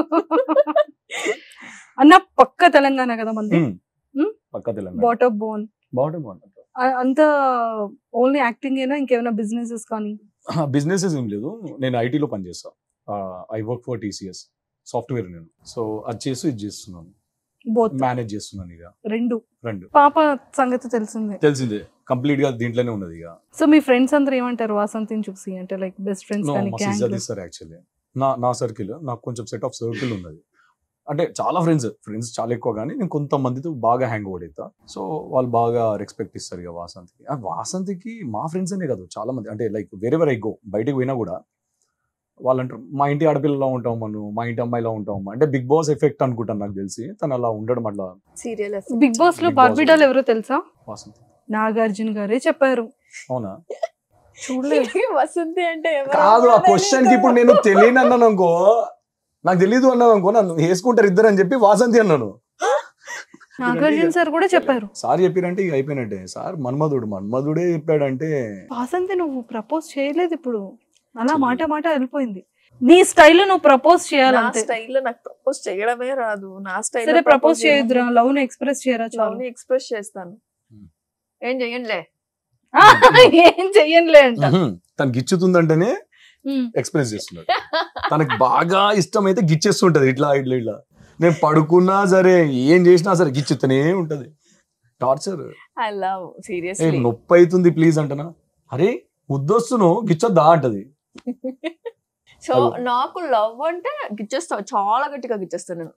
అన్న పక్క తెలంగాణ కదా మంది ఉమ్. ఉమ్? పక్క తెలంగాణ బాట్ ఆఫ్ బోన్ బాగుంటుంది బాగుంటుంది అంత ఓన్లీ యాక్టింగ్ అయినా ఇంకేమైనా బిజినెసెస్ కానీ బిజినెసెస్ ఏం లేదు నేను ఐటీలో పనిచేస్తా I work for TCS software నేను సో అది చేస్తూ ఇది చేస్తున్నాను బోత్ మేనేజ్ చేస్తున్నాను ఇక రెండు రెండు పాప సంగతి తెలిసిందే తెలిసిందే కంప్లీట్ గా దీంట్లోనే ఉన్నది ఇక సో మీ ఫ్రెండ్స్ అందరూ ఏమంటారు వాసంతిని చూసి అంటే లైక్ బెస్ట్ ఫ్రెండ్స్ నో కానీ మస్తు gang ఇజ్జత్ లో. ఇస్తారు యాక్చువల్లీ నా నా సర్కిల్ నాకు కొంచెం సెట్ ఆఫ్ సర్కిల్ ఉన్నది అంటే చాలా ఫ్రెండ్స్ ఫ్రెండ్స్ చాలా ఎక్కువ కానీ నేను కొంతమందితో బాగా హ్యాంగ్ అవుతా సో వాళ్ళు బాగా రెస్పెక్ట్ ఇస్తారు ఇక వాసంతికి ఆ వాసంతికి మా ఫ్రెండ్స్ అనే కాదు చాలా మంది అంటే లైక్ వేరే వేరే గో బయటకు పోయినా కూడా వాళ్ళు అంటారు మా ఇంటి ఆడపిల్లలా ఉంటాం మనం మా ఇంటి అమ్మాయిలా ఉంటాం అంటే బిగ్ బాస్ ఎఫెక్ట్ అనుకుంటాను నాకు తెలిసి తను అలా ఉండడం అట్లా సీరియల్ బిగ్ బాస్ లో Big Boss బార్బిడాల్ లో. ఎవరో తెలుసా వాసంతి నాగార్జున గారే చెప్పారు అవునా చూడలేదు వసంతి అంటే ఎవరో కాదు ఆ కూడా క్వశ్చన్ కి తెలీదు. ఇప్పుడు నేను తెలియను అన్నాను అనుకో నాకు తెలియదు అన్నాను అనుకో నన్ను వేసుకుంటారు ఇద్దరు అని చెప్పి వాసంతి అన్నాను నాగార్జున సార్ కూడా చెప్పారు సార్ చెప్పిరంటే ఇక అయిపోయినట్టే సార్ మన్మధుడు మన్మధుడే చెప్పాడంటే వాసంతి నువ్వు ప్రపోజ్ చేయలేదు ఇప్పుడు అలా మాట మాట వెళ్ళిపోయింది నీ స్టైల్లో నువ్వు ప్రపోజ్ నా చేయాలంతే స్టైల్లో నాకు ప్రపోజ్ చేయడమే రాదు నా స్టైల్ సరే ప్రపోజ్ చేయొద్దురా లవ్ ని ఎక్స్ప్రెస్ చేయరా లవ్ చాలు ని ఎక్స్ప్రెస్ చేస్తాను Hmm. ఏం చెయ్యండిలే ఆ, ఏం చెయ్యనులే అంట తనకి ఇచ్చుతుందంటేనే ఉమ్. ఎక్స్ప్రెస్ చేస్తున్నాడు తనకి బాగా ఇష్టమైతే గిచ్చేస్తుంటది ఇట్లా ఇట్లా ఇట్లా నేను పడుకున్నా సరే ఏం చేసినా సరే గిచ్చుతూనే ఉంటది torture I love ah seriously నొప్పి అవుతుంది ప్లీజ్ అంటనా అరే ముద్దొస్తును గిచ్చొద్దా అంటది సో Hello. నాకు లవ్ అంటే గిచ్చేస్తా చాలా గట్టిగా గిచ్చేస్తాను నేను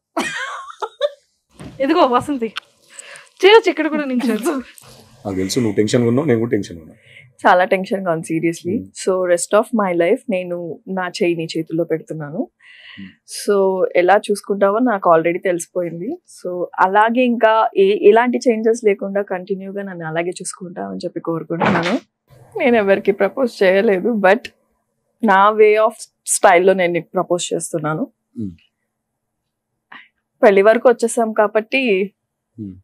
ఇదిగో వసంతి చేయొచ్చు ఇక్కడ కూడా నుంచి నాకు తెలుసు నువ్వు టెన్షన్ ఉన్నావు నేను కూడా టెన్షన్ ఉన్నా చాలా టెన్షన్ గా ఉంది seriously Hmm. So rest of my life నేను నా చేయి నీ చేతుల్లో పెడుతున్నాను Hmm. సో ఎలా చూసుకుంటావో నాకు ఆల్రెడీ తెలిసిపోయింది సో అలాగే ఇంకా ఏ ఎలాంటి చేంజెస్ లేకుండా కంటిన్యూగా నన్ను అలాగే చూసుకుంటామని చెప్పి కోరుకుంటున్నాను నేను ఎవరికి ప్రపోజ్ చేయలేదు బట్ నా వే ఆఫ్ స్టైల్లో నేను నీకు ప్రపోజ్ చేస్తున్నాను Hmm. పెళ్లి వరకు వచ్చేసాం కాబట్టి Hmm.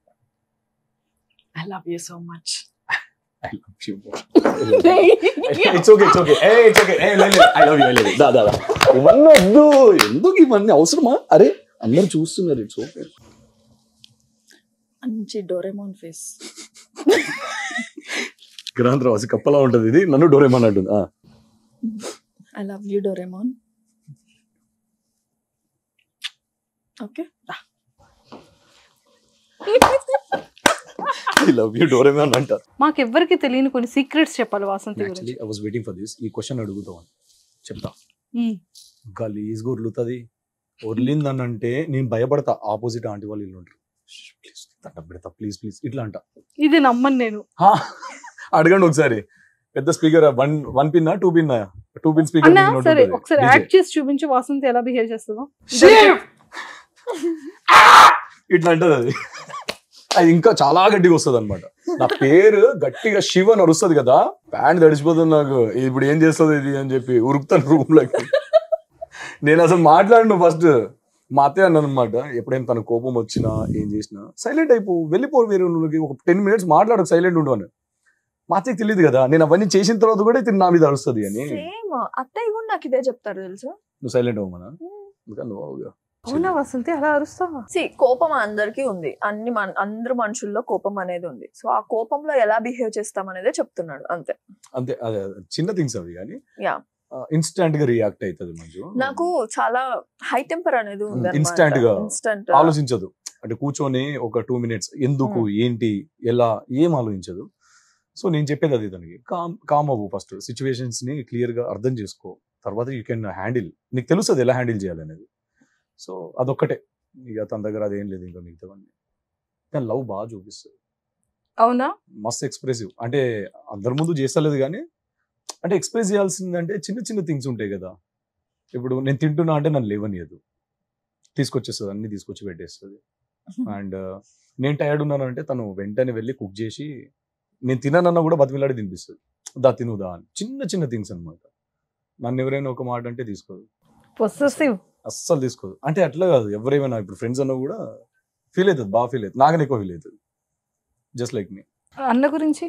I love you so much I love you it's okay it's okay ah it's okay ah లేదు I love you I love you దా దా దా. ఇవన్నీ వద్దు ఎందుకు ఇవన్నీ అవసరమా అరే అందరు చూస్తున్నారు ఇట్స్ ఓకే మంచి డోరెమోన్ ఫేస్ గ్రాంత్ రాసి కప్పలా ఉంటది ఇది నన్ను డోరేమన్ అంటుంది ఆ. I love you Doraemon okay I love you Doraemon అంట మాకెవ్వరికి తెలియని కొన్ని సీక్రెట్స్ చెప్పాలి వాసంతి యాక్చువల్లీ గురించి I was waiting for this ఈ క్వశ్చన్ అడుగుతాం చెప్తా ఉమ్. గలీజ్గా ఉర్లుతుంది ఉర్లిందని అంటే నేను భయపడతా ఆపోజిట్ ఆంటీ వాళ్ళు ఇల్లు ఉంటారు ప్లీజ్ దండ పెడతా ప్లీజ్ ప్లీజ్ ఇట్లా అంట ఇది నమ్మను నేను హా, అడగండి ఒకసారి పెద్ద speaker one one pin two pin two pin speaker అన్న సరే ఒకసారి యాక్ట్ చేసి చూపించు వాసంతి ఎలా బిహేవ్ చేస్తుందో ఇట్లా అంటది అది అది ఇంకా చాలా గట్టిగా వస్తుంది అనమాట నా పేరు గట్టిగా శివ అని అరుస్తుంది కదా ప్యాంట్ తడిచిపోతుంది నాకు ఇప్పుడు ఏం చేస్తుంది ఇది అని చెప్పి ఉరుకుతాను రూమ్ లోకి నేను అసలు మాట్లాడను ఫస్ట్ మా అత్తయ్య అన్నాను అనమాట ఎప్పుడైనా తన కోపం వచ్చినా ఏం చేసినా సైలెంట్ అయిపో వెళ్ళిపో వేరే నువ్వు ఒక టెన్ మినిట్స్ మాట్లాడకు సైలెంట్ ఉండు అని మా అత్తయ్యకి తెలియదు కదా నేను అవన్నీ చేసిన తర్వాత కూడా తిని నా మీద అరుస్తుంది అని సేమ్ అత్తయ్య కూడా నాకు ఇదే చెప్తారు తెలుసా నువ్వు సైలెంట్ అవ్వమనా అందుకని నువ్వు అవుగా. అవునా వసంతి అలా అరుస్తావా సి కోపం అందరికీ ఉంది అన్ని మన అందరు మనుషుల్లో కోపం అనేది ఉంది సో ఆ కోపంలో ఎలా బిహేవ్ చేస్తాం అనేదే చెప్తున్నాడు అంతే అంతే అదే అదే. చిన్న థింగ్స్ అవి కానీ Yeah. ఇన్స్టాంట్ గా రియాక్ట్ అవుతుంది మంజు నాకు చాలా హై టెంపర్ అనేది ఉంది Instant గా. ఇన్స్టంట్ ఆలోచించదు అంటే కూర్చొని ఒక టూ మినిట్స్ ఎందుకు ఏంటి ఎలా ఏం ఆలోచించదు సో నేను చెప్పేది అది తనకి కామ్ కామ్ అవ్వు ఫస్ట్ సిచ్యువేషన్స్ ని క్లియర్ గా అర్థం చేసుకో తర్వాత యూ కెన్ హ్యాండిల్ నీకు తెలుస్తుంది ఎలా హ్యాండిల్ చేయాలనేది సో అదొక్కటే ఇక తన దగ్గర అదేం లేదు ఇంకా మిగతావన్నీ కానీ లవ్ బాగా చూపిస్తుంది అవునా మస్త్ ఎక్స్ప్రెసివ్ అంటే అందరి ముందు చేస్తలేదు కానీ అంటే ఎక్స్ప్రెస్ చేయాల్సిందంటే చిన్న చిన్న థింగ్స్ ఉంటాయి కదా ఇప్పుడు నేను తింటున్నా అంటే నన్ను లేవనియదు తీసుకొచ్చేస్తుంది అన్ని తీసుకొచ్చి పెట్టేస్తుంది అండ్ నేను టైర్డ్ ఉన్నాను అంటే తను వెంటనే వెళ్ళి కుక్ చేసి నేను తిననన్నా కూడా బతిమిలాడి తినిపిస్తుంది దా తినుదా అని చిన్న చిన్న థింగ్స్ అన్నమాట నన్ను ఎవరైనా ఒక మాట అంటే తీసుకోదు పొసెసివ్ అస్సలు తీసుకోదు అంటే అట్లా కాదు ఎవరేమైనా ఇప్పుడు ఫ్రెండ్స్ అన్నా కూడా ఫీల్ అవుతుంది బాగా ఫీల్ అవుతుంది నాకనే ఎక్కువ ఫీల్ అవుతుంది జస్ట్ లైక్ మీ అన్న గురించి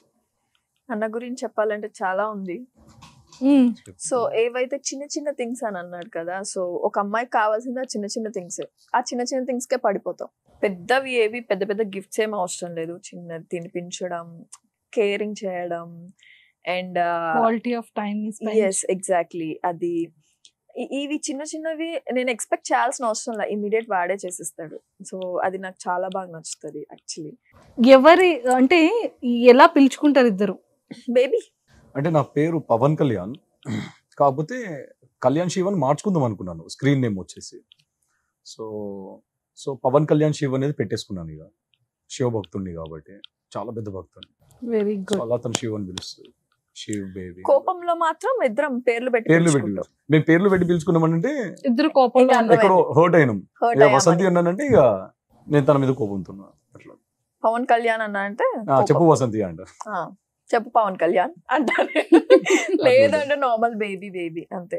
అన్న గురించి చెప్పాలంటే చాలా ఉంది ఉమ్. సో ఏవైతే చిన్న చిన్న థింగ్స్ అని అన్నాడు కదా సో ఒక అమ్మాయికి కావాల్సింది ఆ చిన్న చిన్న థింగ్స్ ఆ చిన్న చిన్న థింగ్స్ కే పడిపోతాం పెద్దవి ఏవి పెద్ద పెద్ద గిఫ్ట్స్ ఏం అవసరం లేదు చిన్న తినిపించడం కేరింగ్ చేయడం and quality of time yes exactly అది ఇ- ఇవి చిన్న చిన్నవి నేను ఎక్స్పెక్ట్ చేయాల్సిన అవసరం లేదు ఇమీడియట్ వాడే చేసిస్తాడు సో అది నాకు చాలా బాగా నచ్చుతుంది యాక్చువల్లీ ఎవరి అంటే ఎలా పిలుచుకుంటారు ఇద్దరు బేబీ అంటే నా పేరు పవన్ కళ్యాణ్ కాకపోతే కళ్యాణ్ శివన్ మార్చుకుందాం అనుకున్నాను స్క్రీన్ నేమ్ వచ్చేసి సో సో పవన్ కళ్యాణ్ శివ్ అనేది పెట్టేసుకున్నాను ఇక శివ భక్తుడిని కాబట్టి చాలా పెద్ద భక్తుడిని వెరీ సో గుడ్ అలా తను శివ్ అని పిలుస్తుంది శివ్ బేబీ కోపంలో మాత్రం ఇద్దరం పేర్లు పెట్టి పేర్లు పెట్టి పిలుచుకుంటాం. మేము పేర్లు పెట్టి పిలుచుకున్నామనంటే ఇద్దరు కోపంలో ఇంకా ఉన్నారు. ఎక్కడో హర్ట్ అయినాం Hurt ఇక అయ్యామని. వసంతి అన్నానంటే ఇక నేను తన మీద కోపంతున్నా అట్లా పవన్ కళ్యాణ్ అన్న అంటే ఆ, కోపం. చెప్పు వసంతి అంట ఆ, చెప్పు పవన్ కళ్యాణ్ అంటారు లేదంటే నార్మల్ బేబీ బేబీ అంతే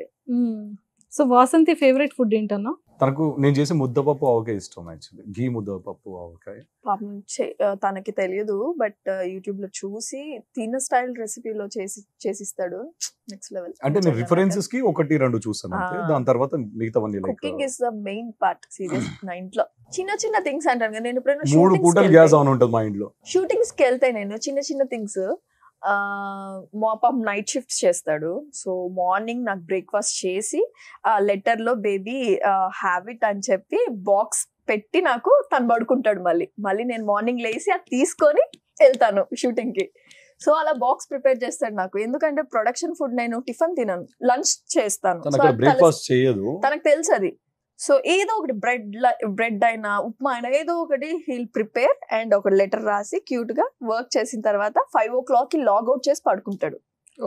సో వాసంతి ఫేవరెట్ ఫుడ్ ఏంటన్నా తనకు నేను చేసే ముద్దపప్పు ఆవకాయ ఇష్టం యాక్చువల్లీ గీ ముద్దపప్పు ఆవకాయ పాపం చే- ఆ, తనకి తెలియదు బట్ యూట్యూబ్ లో చూసి తిన స్టైల్ రెసిపీలో చేసి చేసిస్తాడు నెక్స్ట్ లెవెల్ అంటే నేను రిఫరెన్సెస్ కి ఒకటి రెండు చూస్తాను అంతే ఆ. దాని తర్వాత మిగతావన్నీ like cooking is the main part serious నా ఇంట్లో చిన్న చిన్న థింగ్స్ అంటాను కదా, నేను ఎప్పుడైనా మూడు shootings పూటలు కి గ్యాస్ వెళ్తే- ఆన్ ఉంటుంది మా ఇంట్లో షూటింగ్స్ కి వెళ్తే నేను చిన్న చిన్న థింగ్స్ మా పాప నైట్ షిఫ్ట్స్ చేస్తాడు సో మార్నింగ్ నాకు బ్రేక్ఫాస్ట్ చేసి ఆ లెటర్ లో బేబీ హ్యాబిట్ అని చెప్పి బాక్స్ పెట్టి నాకు తను పడుకుంటాడు మళ్ళీ మళ్ళీ నేను మార్నింగ్ లేచి అది తీసుకొని వెళ్తాను షూటింగ్ కి సో అలా బాక్స్ ప్రిపేర్ చేస్తాడు నాకు ఎందుకంటే ప్రొడక్షన్ ఫుడ్ నేను టిఫిన్ తినను లంచ్ చేస్తాను తను So అక్కడ అది బ్రేక్ఫాస్ట్ చేయదు తనకు తెలుసు అది సో ఏదో ఒకటి బ్రెడ్ బ్రెడ్ అయినా ఉప్మా అయినా ఏదో ఒకటి హీల్ ప్రిపేర్ అండ్ ఒక లెటర్ రాసి క్యూట్ గా వర్క్ చేసిన తర్వాత ఫైవ్ ఓ క్లాక్ కి లాగ్ అవుట్ చేసి పడుకుంటాడు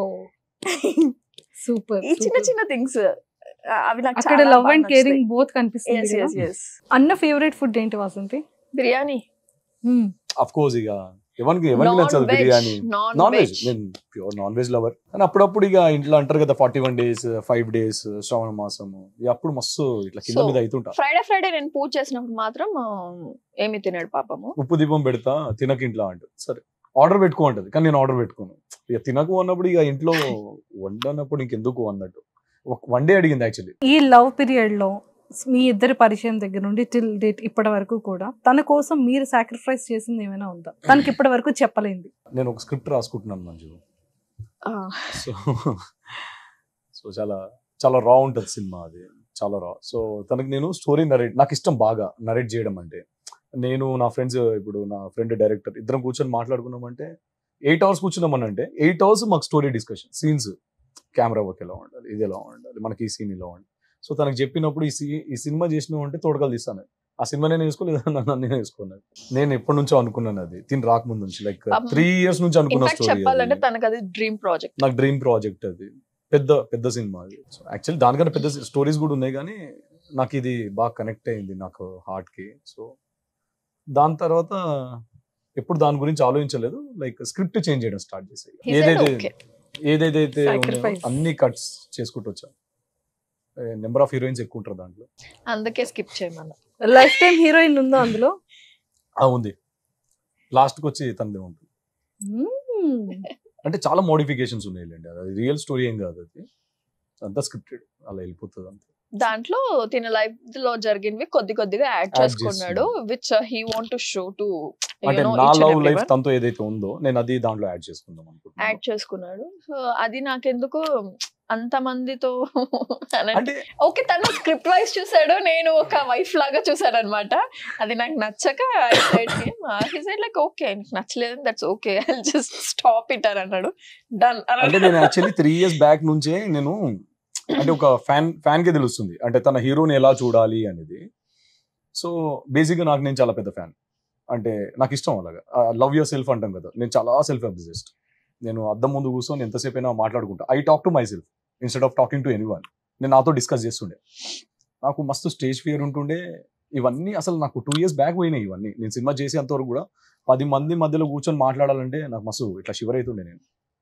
సూపర్ ఈ చిన్న చిన్న థింగ్స్ అవి నాకు అక్కడ లవ్ అండ్ కేరింగ్ బోత్ కనిపిస్తుంది కదా. ఎస్ అన్న ఫేవరెట్ ఫుడ్ ఏంటి వాసంతి బిర్యానీ అఫ్ కోర్స్ ఇక ఎవరికి ఎవరికి నచ్చదు biryani non non veg veg నేను ప్యూర్ నాన్ వెజ్ లవర్ కానీ అప్పుడప్పుడు ఇక ఇంట్లో అంటారు కదా forty one days five days శ్రావణ మాసము ఇక అప్పుడు మస్తు ఇట్లా కింద So, మీద అవుతుంటా ఫ్రైడే ఫ్రైడే నేను పూజ చేసినప్పుడు మాత్రం ఆ, ఏమి తినాడు పాపము ఉప్పు దీపం పెడతా తినక ఇంట్లో అంటది సరే ఆర్డర్ పెట్టుకో అంటది కానీ నేను ఆర్డర్ పెట్టుకోను ఇక తినకు అన్నప్పుడు ఇక ఇంట్లో వండనప్పుడు ఇంకెందుకు అన్నట్టు వన్ డే అడిగింది యాక్చువల్లీ ఈ లవ్ పీరియడ్ లో మీ ఇద్దరి పరిచయం దగ్గర నుండి టిల్ డేట్ ఇప్పటి వరకు కూడా తన కోసం మీరు సాక్రిఫైస్ చేసింది ఏమైనా ఉందా తనకి ఇప్పటి వరకు చెప్పలేంది నేను ఒక స్క్రిప్ట్ రాసుకుంటున్నాను మంజు ఆ, సో సో చాలా చాలా రా ఉంటుంది సినిమా అది చాలా రా సో తనకి నేను స్టోరీ నరేట్ నాకు ఇష్టం బాగా నరేట్ చేయడం అంటే నేను నా ఫ్రెండ్స్ ఇప్పుడు నా ఫ్రెండ్ డైరెక్టర్ ఇద్దరం కూర్చొని మాట్లాడుకున్నామంటే ఎయిట్ అవర్స్ కూర్చున్నామని అంటే ఎయిట్ అవర్స్ మాకు story discussion scenes camera work ఎలా ఉండాలి ఇది ఎలా ఉండాలి మనకి ఈ సీన్ ఇలా ఉండాలి సో తనకు చెప్పినప్పుడు ఈ సీ ఈ సినిమా చేసినావు అంటే తోడకలు తీస్తాను ఆ సినిమా నేను వేసుకోలేదు నన్ను నేను వేసుకున్నాను నేను ఎప్పటి నుంచో అనుకున్నాను అది తిని రాకముందు నుంచి లైక్ పాపం. త్రీ ఇయర్స్ నుంచి అనుకున్న ఇన్ఫాక్ట్ స్టోరీ చెప్పాలంటే తనకు అది డ్రీమ్ ప్రాజెక్ట్ నాకు డ్రీమ్ ప్రాజెక్ట్ అది పెద్ద పెద్ద సినిమా అది యాక్చువల్లీ దానికన్నా పెద్ద స్టోరీస్ కూడా ఉన్నాయి కానీ నాకు ఇది బాగా కనెక్ట్ అయింది నాకు హార్ట్ కి సో దాని తర్వాత ఎప్పుడు దాని గురించి ఆలోచించలేదు లైక్ స్క్రిప్ట్ చేంజ్ చేయడం స్టార్ట్ చేసాయి ఏదైతే ఓకే ఏదైతే ఉన్నాయో Sacrifice. అన్ని కట్స్ చేసుకుంటూ వచ్చాను నెంబర్ ఆఫ్ హీరోయిన్స్ ఎక్కువ ఉంటారు దాంట్లో అందుకే స్కిప్ చేయమన్నా లైఫ్ టైం హీరోయిన్ ఉందా అందులో ఆ, ఉంది లాస్ట్కి వచ్చి తనదే ఉంటుంది మ్మ్. అంటే చాలా మోడిఫికేషన్స్ ఉన్నాయిలేండి అది రియల్ స్టోరీ ఏం కాదు అది అంతా స్క్రిప్టెడ్ అలా వెళ్ళిపోతుంది అంతే దాంట్లో తిన లైఫ్ లో జరిగినవి కొద్ది కొద్దిగా యాడ్ Add చేసుకున్నాడు which he want to show to అంటే నా లవ్ లైఫ్ తనతో ఏదైతే ఉందో నేను అది దాంట్లో యాడ్ చేసుకుందాం యాడ్ అనుకుంటున్నాను చేసుకున్నాడు సో అది నాకెందుకు అంత మందితో అంటే ఓకే తను స్క్రిప్ట్ వైజ్ చూసాడు నేను ఒక వైఫ్ లాగా చూసాడు అనమాట అది నాకు నచ్చక సైడ్ లైక్ ఓకే నీకు నచ్చలేదు that's okay I just stop it అని అన్నాడు డన్ అంటే నేను యాక్చువల్లీ త్రీ ఇయర్స్ బ్యాక్ నుంచే నేను అంటే ఒక ఫ్యాన్ ఫ్యాన్ కి తెలుస్తుంది అంటే తన హీరోని ఎలా చూడాలి అనేది సో బేసిక్గా నాకు నేను చాలా పెద్ద ఫ్యాన్ అంటే నాకు ఇష్టం అలాగా లవ్ యువర్ సెల్ఫ్ అంటాం కదా నేను చాలా సెల్ఫ్ అబ్జెస్డ్ నేను అద్దం ముందు కూర్చొని ఎంతసేపు అయినా మాట్లాడుకుంటా I talk to myself instead of talking to anyone నేను నాతో డిస్కస్ చేస్తుండే నాకు మస్తు స్టేజ్ ఫియర్ ఉంటుండే ఇవన్నీ అసలు నాకు టూ ఇయర్స్ బ్యాక్ పోయినాయి ఇవన్నీ నేను సినిమా చేసేంత వరకు కూడా పది మంది మధ్యలో కూర్చొని మాట్లాడాలంటే నాకు మస్తు ఇట్లా షివర్ అవుతుండే నేను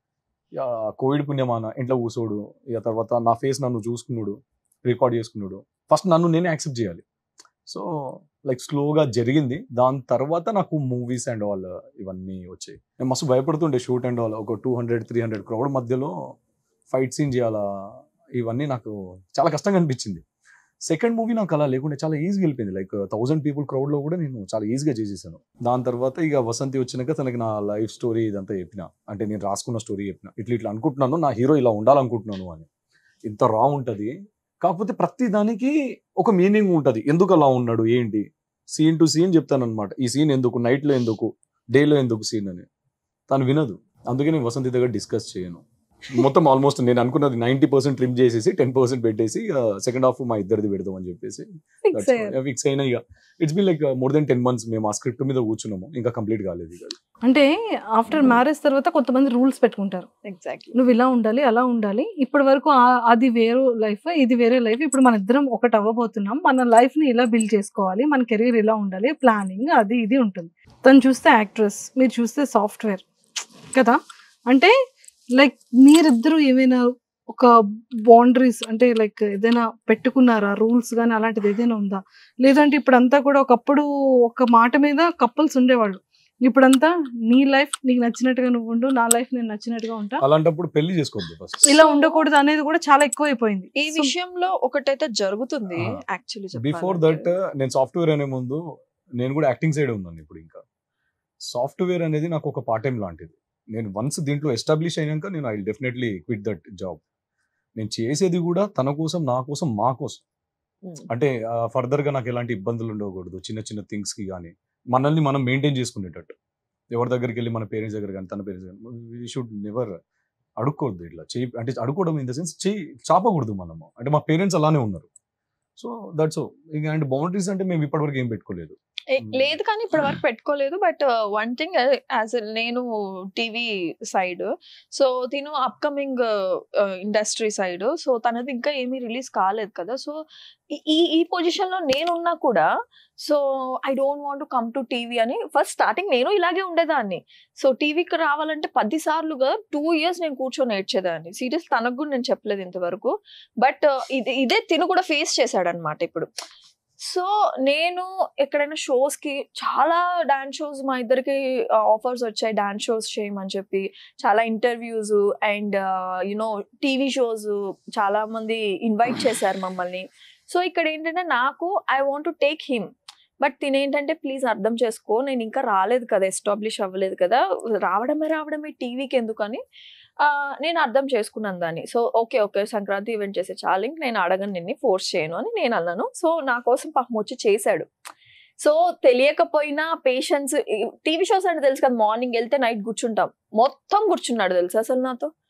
ఇక కోవిడ్ పుణ్యమాన ఇంట్లో కూర్చోడు ఇక తర్వాత నా ఫేస్ నన్ను చూసుకున్నాడు రికార్డ్ చేసుకున్నాడు ఫస్ట్ నన్ను నేనే యాక్సెప్ట్ చేయాలి సో లైక్ స్లోగా జరిగింది దాని తర్వాత నాకు మూవీస్ అండ్ ఆల్ ఇవన్నీ వచ్చాయి నేను మస్తు భయపడుతుండే షూట్ అండ్ ఆల్ ఒక two hundred three hundred crowd మధ్యలో ఫైట్ సీన్ చేయాలా ఇవన్నీ నాకు చాలా కష్టంగా అనిపించింది సెకండ్ మూవీ నాకు అలా లేకుండా చాలా ఈజీగా వెళ్ళిపోయింది లైక్ థౌసండ్ పీపుల్ క్రౌడ్ లో కూడా నేను చాలా ఈజీగా చేసేసాను దాని తర్వాత ఇక వసంతి వచ్చినాక తనకి నా లైఫ్ స్టోరీ ఇదంతా చెప్పిన అంటే నేను రాసుకున్న స్టోరీ చెప్పిన ఇట్లా ఇట్లా అనుకుంటున్నాను నా హీరో ఇలా ఉండాలనుకుంటున్నాను అని ఇంత రా ఉంటది కాకపోతే ప్రతి దానికి ఒక మీనింగ్ ఉంటది ఎందుకు అలా ఉన్నాడు ఏంటి సీన్ టు సీన్ చెప్తాను అనమాట ఈ సీన్ ఎందుకు నైట్ లో ఎందుకు డేలో ఎందుకు సీన్ అని తను వినదు అందుకే నేను వసంతి దగ్గర డిస్కస్ చేయను మొత్తం ఆల్మోస్ట్ నేను అనుకున్నది నైన్టీ పర్సెంట్ ట్రిమ్ చేసేసి టెన్ పర్సెంట్ పెట్టేసి సెకండ్ హాఫ్ మా ఇద్దరిది పెడదాం అని చెప్పేసి ఫిక్స్ అయ్యారు ఫిక్స్ అయినా ఇక it's been like more than ten months మేము ఆ స్క్రిప్ట్ మీద కూర్చున్నాము ఇంకా కంప్లీట్ కాలేదు ఇక అంటే ఆఫ్టర్ మ్యారేజ్ తర్వాత కొంతమంది రూల్స్ పెట్టుకుంటారు ఎగ్జాక్ట్లీ నువ్వు ఇలా ఉండాలి అలా ఉండాలి ఇప్పటి వరకు ఆ- అది వేరే లైఫ్ ఇది వేరే లైఫ్ ఇప్పుడు మన ఇద్దరం ఒకటి అవ్వబోతున్నాం మన లైఫ్ ని ఇలా బిల్డ్ చేసుకోవాలి మన కెరీర్ ఇలా ఉండాలి ప్లానింగ్ అది ఇది ఉంటుంది తను చూస్తే యాక్ట్రెస్ మీరు చూస్తే సాఫ్ట్వేర్ కదా అంటే లైక్ మీరిద్దరూ ఏమైనా ఒక బౌండరీస్ అంటే లైక్ ఏదైనా పెట్టుకున్నారా రూల్స్ కానీ అలాంటిది ఏదైనా ఉందా లేదంటే ఇప్పుడంతా కూడా ఒకప్పుడు ఒక మాట మీద కపుల్స్ ఉండేవాళ్ళు ఇప్పుడంతా నీ లైఫ్ నీకు నచ్చినట్టుగా నువ్వు ఉండు నా లైఫ్ నేను నచ్చినట్టుగా ఉంటా అలాంటప్పుడు పెళ్లి చేసుకోవద్దు ఫస్ట్ ఇలా ఉండకూడదు అనేది కూడా చాలా ఎక్కువ అయిపోయింది ఈ విషయంలో ఒకటైతే జరుగుతుంది ఆ. యాక్చువల్లీ బిఫోర్ దట్ నేను సాఫ్ట్వేర్ అనే ముందు నేను కూడా యాక్టింగ్ సైడ్ ఉన్నాను ఇప్పుడు ఇంకా సాఫ్ట్వేర్ అనేది నాకు ఒక పార్ట్ టైం లాంటిది నేను వన్స్ దీంట్లో ఎస్టాబ్లిష్ అయినాక నేను I definitely quit that job నేను చేసేది కూడా తన కోసం నా కోసం మా కోసం అంటే ఫర్దర్ గా నాకు ఎలాంటి ఇబ్బందులు ఉండకూడదు చిన్న చిన్న థింగ్స్ కి కానీ మనల్ని మనం మెయింటైన్ చేసుకునేటట్టు ఎవరి దగ్గరికి వెళ్ళి మన పేరెంట్స్ దగ్గర కానీ తన పేరెంట్స్ కానీ వీ షుడ్ నెవర్ అడుక్కోవద్దు ఇట్లా చేయి అంటే అడుక్కోవడం ఇన్ ద సెన్స్ చేయి చాపకూడదు మనము అంటే మా పేరెంట్స్ అలానే ఉన్నారు సో దట్స్ ఇంకా అండ్ బౌండరీస్ అంటే మేము ఇప్పటివరకు ఏం పెట్టుకోలేదు ఏ- లేదు కానీ ఇప్పటి వరకు పెట్టుకోలేదు బట్ వన్ థింగ్ యాజ్ నేను టీవీ సైడ్ సో తిను అప్కమింగ్ ఇండస్ట్రీ సైడ్ సో తనది ఇంకా ఏమీ రిలీజ్ కాలేదు కదా సో ఈ ఈ పొజిషన్ లో నేనున్నా కూడా so I don't want to come to TV అని ఫస్ట్ స్టార్టింగ్ నేను ఇలాగే ఉండేదాన్ని సో టీవీకి రావాలంటే పది సార్లుగా టూ ఇయర్స్ నేను కూర్చొని నేర్చేదాన్ని సీరియస్ తనకు కూడా నేను చెప్పలేదు ఇంతవరకు బట్ ఇది ఇదే తిను కూడా ఫేస్ చేశాడు అనమాట ఇప్పుడు సో నేను ఎక్కడైనా షోస్ కి చాలా డాన్స్ షోస్ మా ఇద్దరికి ఆఫర్స్ వచ్చాయి డాన్స్ షోస్ చేయమని చెప్పి చాలా interviews and you know TV shows చాలా మంది ఇన్వైట్ చేశారు మమ్మల్ని సో ఇక్కడ ఏంటంటే నాకు I want to take him but తినేంటంటే ప్లీజ్ అర్థం చేసుకో నేను ఇంకా రాలేదు కదా ఎస్టాబ్లిష్ అవ్వలేదు కదా రావడమే రావడమే టీవీకి ఎందుకని ఆ, నేను అర్థం చేసుకున్నాను దాన్ని so okay okay Sankranti event చేసే చాలా ఇంక నేను అడగను నిన్ను ఫోర్స్ చేయను అని నేను అన్నాను సో నా కోసం పాపం వచ్చి చేశాడు సో తెలియకపోయినా పేషెన్స్ టీవీ షోస్ అంటే తెలుసు కదా మార్నింగ్ వెళ్తే నైట్ కూర్చుంటాం మొత్తం కూర్చున్నాడు తెలుసు అసలు నాతో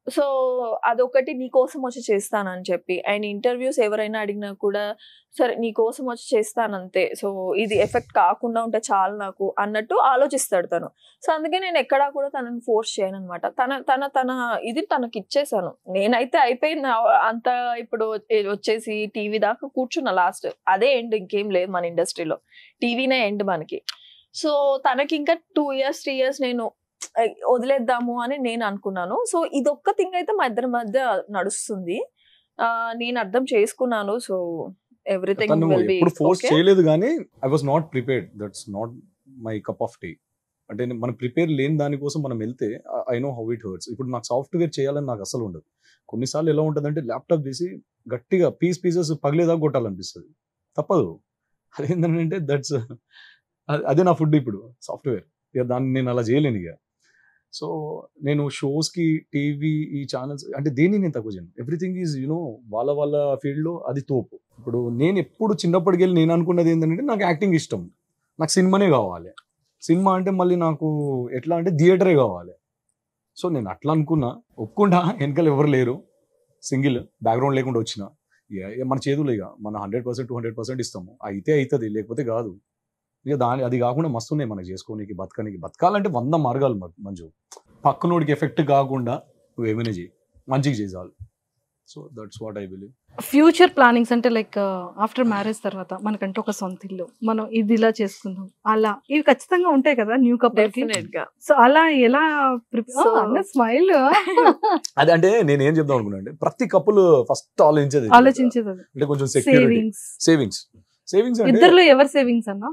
సో అదొకటి నీ కోసం వచ్చి చేస్తానని చెప్పి అండ్ ఇంటర్వ్యూస్ ఎవరైనా అడిగినా కూడా సరే నీ కోసం వచ్చి చేస్తానంతే సో ఇది ఎఫెక్ట్ కాకుండా ఉంటే చాలు నాకు అన్నట్టు ఆలోచిస్తాడు తను సో అందుకే నేను ఎక్కడా కూడా తనని ఫోర్స్ చేయను అనమాట తన తన తన ఇది తనకి ఇచ్చేసాను నేనైతే అయిపోయింది నా- అంత ఇప్పుడు వచ్చేసి టీవీ దాకా కూర్చున్నా లాస్ట్ అదే ఎండ్ ఇంకేం లేదు మన ఇండస్ట్రీలో టీవీనే ఎండ్ మనకి సో తనకి ఇంకా టూ ఇయర్స్ త్రీ ఇయర్స్ నేను ఐ, వదిలేద్దాము అని నేను అనుకున్నాను సో ఇదొక్క థింగ్ అయితే మా ఇద్దరి మధ్య నడుస్తుంది ఆ, నేను అర్థం చేసుకున్నాను సో ఎవ్రీథింగ్ తను విల్ బి ఎప్పుడు ఫోర్స్ చేయలేదు కానీ I was not prepared that's not my cup of tea అంటే నేను- మనం ప్రిపేర్ లేని దానికోసం మనం వెళ్తే I know how it hurts ఇప్పుడు నాకు సాఫ్ట్వేర్ చేయాలని నాకు అసలు ఉండదు కొన్నిసార్లు ఎలా ఉంటుంది అంటే ల్యాప్టాప్ తీసి గట్టిగా పీస్ పీసెస్ పగిలేదా కొట్టాలనిపిస్తుంది తప్పదు అదేంటంటే దట్స్ అదే నా ఫుడ్ ఇప్పుడు సాఫ్ట్వేర్ ఇక దాన్ని నేను అలా చేయలేను ఇక సో నేను షోస్కి టీవీ ఈ ఛానల్స్ అంటే దేన్ని నేను తక్కువ చేయను ఎవ్రీథింగ్ ఈజ్ యూనో వాళ్ళ వాళ్ళ ఫీల్డ్లో అది తోపు ఇప్పుడు నేను ఎప్పుడు చిన్నప్పటికి వెళ్ళి నేను అనుకున్నది ఏంటంటే నాకు యాక్టింగ్ ఇష్టం నాకు సినిమానే కావాలి సినిమా అంటే మళ్ళీ నాకు ఎట్లా అంటే థియేటరే కావాలి సో నేను అట్లా అనుకున్నా ఒప్పుకుంటా వెనకాల ఎవరు లేరు సింగిల్ బ్యాక్గ్రౌండ్ లేకుండా వచ్చిన ఇక ఇక మన చేతులు ఇక మన hundred percent two hundred percent ఇస్తాము అయితే అవుతుంది లేకపోతే కాదు ఇక దాని అది కాకుండా మస్తున్నాయి మనకి చేసుకోనికి బతకనికి బతకాలంటే వంద మార్గాలు మ- మంజు పక్కనోడికి ఎఫెక్ట్ కాకుండా నువ్వు ఏమైనా చేయి మంచిగా చేయాలి so that's what I believe future plannings అంటే లైక్ ఆఫ్టర్ మ్యారేజ్ తర్వాత మనకంటే ఒక సొంత ఇల్లు మనం ఇది ఇలా చేసుకుందాం అలా ఇవి ఖచ్చితంగా ఉంటాయి కదా న్యూ కపుల్ కి డెఫినెట్ గా సో అలా ఎలా ప్రిపేర్ So- అన్న స్మైల్ అది అంటే నేను ఏం చెప్దాం అనుకున్నా అంటే ప్రతి కప్పులు ఫస్ట్ ఆలోచించేది ఆలోచించేది అది అంటే కొంచెం సెక్యూరిటీ సేవింగ్స్ సేవింగ్స్ సేవింగ్స్ అంటే ఇద్దరులో ఎవరు సేవింగ్స్ అన్న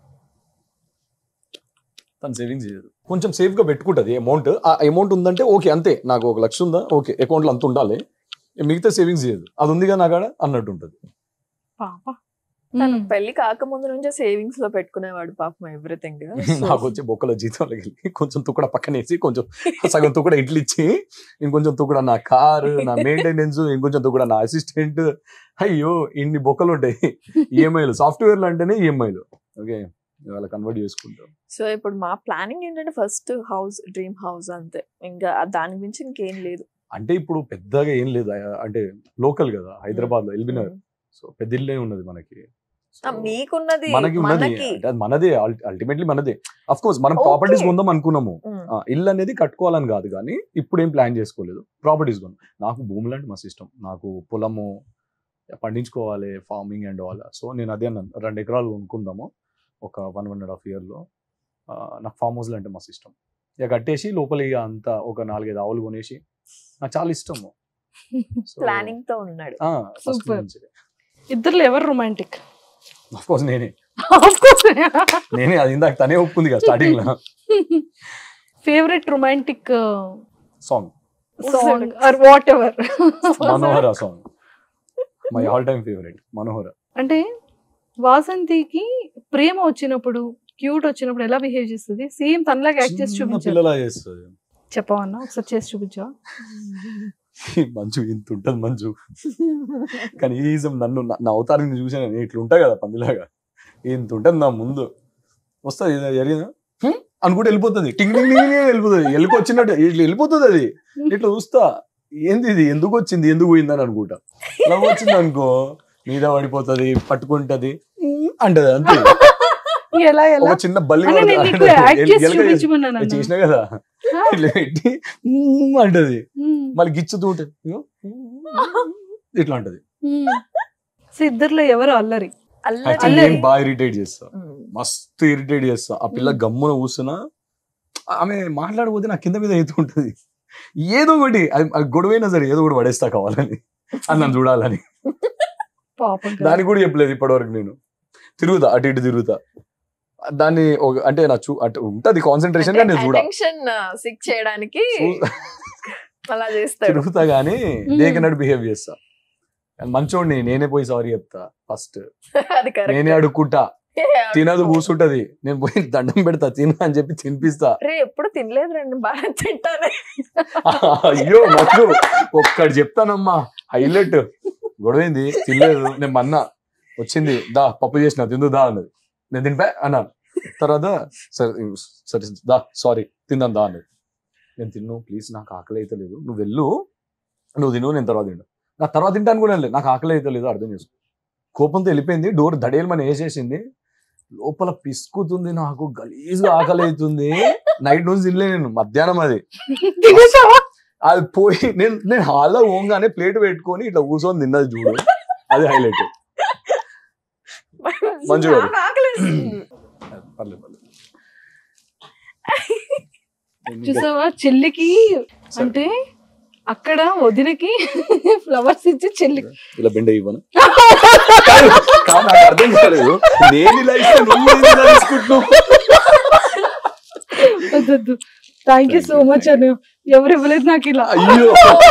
తను సేవింగ్స్ చేయదు కొంచెం సేఫ్ గా పెట్టుకుంటది అమౌంట్ ఆ అమౌంట్ ఉందంటే ఓకే అంతే నాకు ఒక లక్ష ఉందా ఓకే అకౌంట్ లో అంత ఉండాలి మిగతా సేవింగ్స్ చేయదు అది ఉందిగా నా కాడ అన్నట్టు ఉంటది పాప తను పెళ్లి కాకముందు నుంచే సేవింగ్స్ లో పెట్టుకునేవాడు పాపం ఎవ్రీథింగ్ నాకు వచ్చి బొక్కల జీతంలోకి వెళ్ళి కొంచెం తుక్కడ పక్కనేసి కొంచెం సగం తుక్కడ ఇడ్లు ఇచ్చి ఇంకొంచెం తుక్కడ నా కారు నా మెయింటెనెన్స్ ఇంకొంచెం తుక్కడ నా అసిస్టెంట్ అయ్యో ఇన్ని బొక్కలు ఉంటాయి ఈఎంఐలు సాఫ్ట్వేర్లు అంటేనే ఈఎంఐలు ఓకే ఇవాళ కన్వర్ట్ చేసుకుంటాం సో ఇప్పుడు మా ప్లానింగ్ ఏంటంటే ఫస్ట్ హౌస్ డ్రీమ్ హౌస్ అంతే ఇంకా దాని మించి ఇంకేం లేదు అంటే ఇప్పుడు పెద్దగా ఏం లేదు ఆ- అంటే లోకల్ కదా హైదరాబాద్ లో ఎల్బినగర్ సో పెద్ద ఇల్లే ఉన్నది మనకి So, ఆ, మీకున్నది మనకి ఉన్నది మనకి అంటే అది మనదే అల్టిమేట్లీ మనదే అఫ్ కోర్స్ మనం Okay. ప్రాపర్టీస్ కొందాం అనుకున్నాము ఉమ్. ఆ, ఇల్లు అనేది కట్టుకోవాలని కాదు కానీ ఇప్పుడు ఏం ప్లాన్ చేసుకోలేదు ప్రాపర్టీస్ కొన్నాం నాకు భూములు అంటే మస్తు ఇష్టం నాకు పొలము పండించుకోవాలి ఫార్మింగ్ అండ్ ఆల్ సో నేను అదే అన్నాను రెండు ఎకరాలు కొనుక్కుందాము ఒక వన్ వన్ అండ్ హాఫ్ ఇయర్లో నాకు ఫామ్ హౌస్లు అంటే మస్తు ఇష్టం ఇక కట్టేసి లోపల ఇక అంతా ఒక నాలుగైదు ఆవులు కొనేసి నాకు చాలా ఇష్టము So, ప్లానింగ్ తో ఉన్నాడు ఆ, first Super. నుంచి ఇద్దరులో ఎవరు రొమాంటిక్ ఆఫ్ కోర్స్ నేనే నేనే అది ఇందాక తనే ఒప్పుకుంది కదా స్టార్టింగ్ లో favourite romantic song song or whatever Manohara song my all time favourite Manohara అంటే వాసంతికి ప్రేమ వచ్చినప్పుడు క్యూట్ వచ్చినప్పుడు ఎలా బిహేవ్ చేస్తుంది సేమ్ తనలాగా యాక్ట్ చేసి చిన్న చూపించా పిల్లలా చేస్తుంది చెప్పవన్నా ఒకసారి చేసి చూపించా మంచు ఇంత ఉంటుంది మంచు కనీసం నన్ను నా- నా అవతారాన్ని చూసాను నేను ఇట్లా ఉంటా కదా పందిలాగా ఇంత ఉంటుంది నా ముందు వస్తుంది ఇది జరిగిందా హ్మ్? అనుకుంటే వెళ్ళిపోతుంది టింగ్ టింగ్ టింగ్ టింగ్ వెళ్ళిపోతుంది వెళ్ళిపో వచ్చినట్టు ఇట్లా వెళ్ళిపోతుంది అది ఇట్లా చూస్తా ఏంది ఇది ఎందుకు వచ్చింది ఎందుకు పోయిందని అనుకుంటా ఇలా వచ్చింది అనుకో మీద పడిపోతుంది పట్టుకుంటది హ్మ్ అంటది అంతే ఎలా ఎలా ఒక చిన్న బల్లి అంటే నేను నీకు పడుతుంది. యాక్ట్ చేసి ఎలుక చేసి- చూపించమన్నాను నేను చేసినా కదా ఇట్లా పెట్టి హ్మ్ అంటది మళ్ళీ గిచ్చుతూ ఉంటుంది ఇగో, ఇట్లా ఉంటది సో ఇద్దరులో ఎవరు అల్లరి అల్లరి యాక్చువల్లీ నేను బాగా ఇరిటేట్ చేస్తా ఉమ్. మస్తు ఇరిటేట్ చేస్తా ఆ పిల్ల గమ్మున కూర్చున్నా ఆమె మాట్లాడకపోతే నా కింద మీద అవుతూ ఉంటది ఏదో ఒకటి అది అది గొడవైనా సరే ఏదో ఒకటి పడేస్తా కావాలని అని నన్ను చూడాలని పాపం కదా. దానికి కూడా చెప్పలేదు ఇప్పటివరకు నేను తిరుగుతా అటు ఇటు తిరుగుతా దాన్ని ఒక- అంటే నా చూ అటు ఉంటది కాన్సన్ట్రేషన్ గా నేను చూడ అటెన్షన్ సిక్ చేయడానికి చూ- అలా చేస్తాడు తిరుగుతా గానీ Hmm. దేకినట్టు బిహేవ్ చేస్తా కానీ మంచోడిని నేనే పోయి సారీ చెప్తా ఫస్ట్ అది కరెక్ట్ నేనే అడుక్కుంటా తినదు కూర్చుంటది నేను పోయి దండం పెడతా తిన అని చెప్పి తినిపిస్తా రే ఎప్పుడు తినలేదు రండి బాగా తింటానే అయ్యో నాకు ఒక్కటి చెప్తానమ్మా హైలైట్ గొడవైంది తినలేదు నేను మన్నా వచ్చింది దా పప్పు చేసిన తిందు దా అన్నది నేను తినిపా అన్నాను తర్వాత సరే సరే దా సారీ తిందాం దా అన్నది నేను తిన్ను ప్లీజ్ నాకు ఆకలి అయితే లేదు నువ్వు వెళ్ళు నువ్వు తిను నేను తర్వాత తింటా నా తర్వాత తింటాను కూడా లేదు నాకు ఆకలి అయితే లేదు అర్థం చేసుకో కోపంతో వెళ్ళిపోయింది డోర్ దడేలమని వేసేసింది లోపల పిసుకుతుంది నాకు గలీజ్గా ఆకలి అవుతుంది నైట్ నుంచి తినలే నేను మధ్యాహ్నం అది తినేసావా అది పోయి నేను నేను హాల్లో పోగానే ప్లేట్ పెట్టుకొని ఇట్లా కూర్చొని తిన్నది చూడు అది హైలైట్ మంజు గారు. నాకు ఆకలేస్తుంది. పర్లేదు పర్లేదు చూసావా చెల్లికి అంటే అక్కడ వదినకి ఫ్లవర్స్ ఇచ్చి చెల్లికి ఇలా బెండ్ ఇవ్వను కాదు నాకు అర్థం కాలేదు నేను ఇలా ఇస్తే నువ్వు ఎందుకు ఇలా తీసుకుంటున్నావు వద్దొద్దు థ్యాంక్ యూ సో మచ్ అను ఎవరు ఇవ్వలేదు నాకు ఇలా అయ్యో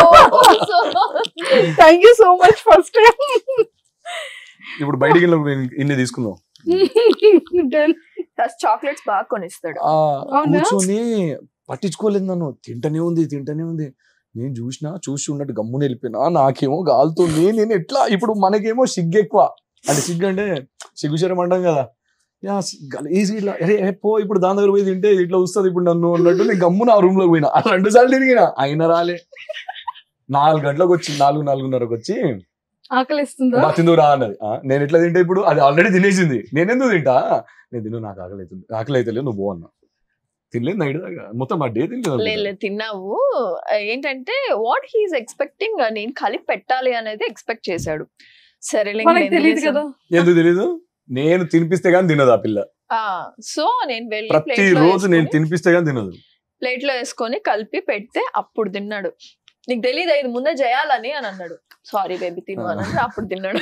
thank you so much first ఇప్పుడు బయటికి వెళ్ళి ఇన్ని తీసుకుందాం ఫస్ట్ చాక్లెట్స్ బాగా కొనిస్తాడు ఆ, అవునా? కూర్చొని పట్టించుకోలేదు నన్ను తింటనే ఉంది తింటనే ఉంది నేను చూసినా చూసి ఉన్నట్టు గమ్మున వెళ్ళిపోయినా నాకేమో గాలుతుంది నేను ఎట్లా ఇప్పుడు మనకేమో సిగ్గు ఎక్కువ అంటే సిగ్గు అంటే సిగ్గు శరం అంటాం కదా యా, ఈజీ ఇట్లా అరే ఏ పో ఇప్పుడు దాని దగ్గర పోయి తింటే ఇట్లా వస్తుంది ఇప్పుడు నన్ను అన్నట్టు నేను గమ్మున ఆ రూమ్ లోకి పోయినా ఆ రెండు సార్లు తిరిగినా అయినా రాలే నాలుగు గంటలకు వచ్చి నాలుగు నాలుగున్నరకు వచ్చి ఆకలిస్తుందా నా తిందు రా అన్నది ఆ, నేను ఎట్లా తింటా ఇప్పుడు అది ఆల్రెడీ తినేసింది నేను ఎందుకు తింటా నేను తిను నాకు ఆకలి అవుతుంది ఆకలి అయితే లేదు నువ్వు పో అన్నా తినలేదు నైట్ దాకా మొత్తం ఆ డే లే తినలేదు లే, తిన్నావు ఏంటంటే వాట్ హీస్ ఎక్స్పెక్టింగ్ నేను కలిపి పెట్టాలి అనేది ఎక్స్పెక్ట్ చేశాడు సరేలే మనకు తెలియదు కదా ఎందుకు తెలీదు నేను తినిపిస్తే గానీ తినదు ఆ పిల్ల సో నేను వెళ్ళి ప్రతి రోజు నేను తినిపిస్తే గానీ తినదు ప్లేట్ లో వేసుకొని కలిపి పెడితే అప్పుడు తిన్నాడు నీకు తెలియదు ఇది ముందే చేయాలని అని అన్నాడు సారీ బేబీ తిను అని అంటే అప్పుడు తిన్నాడు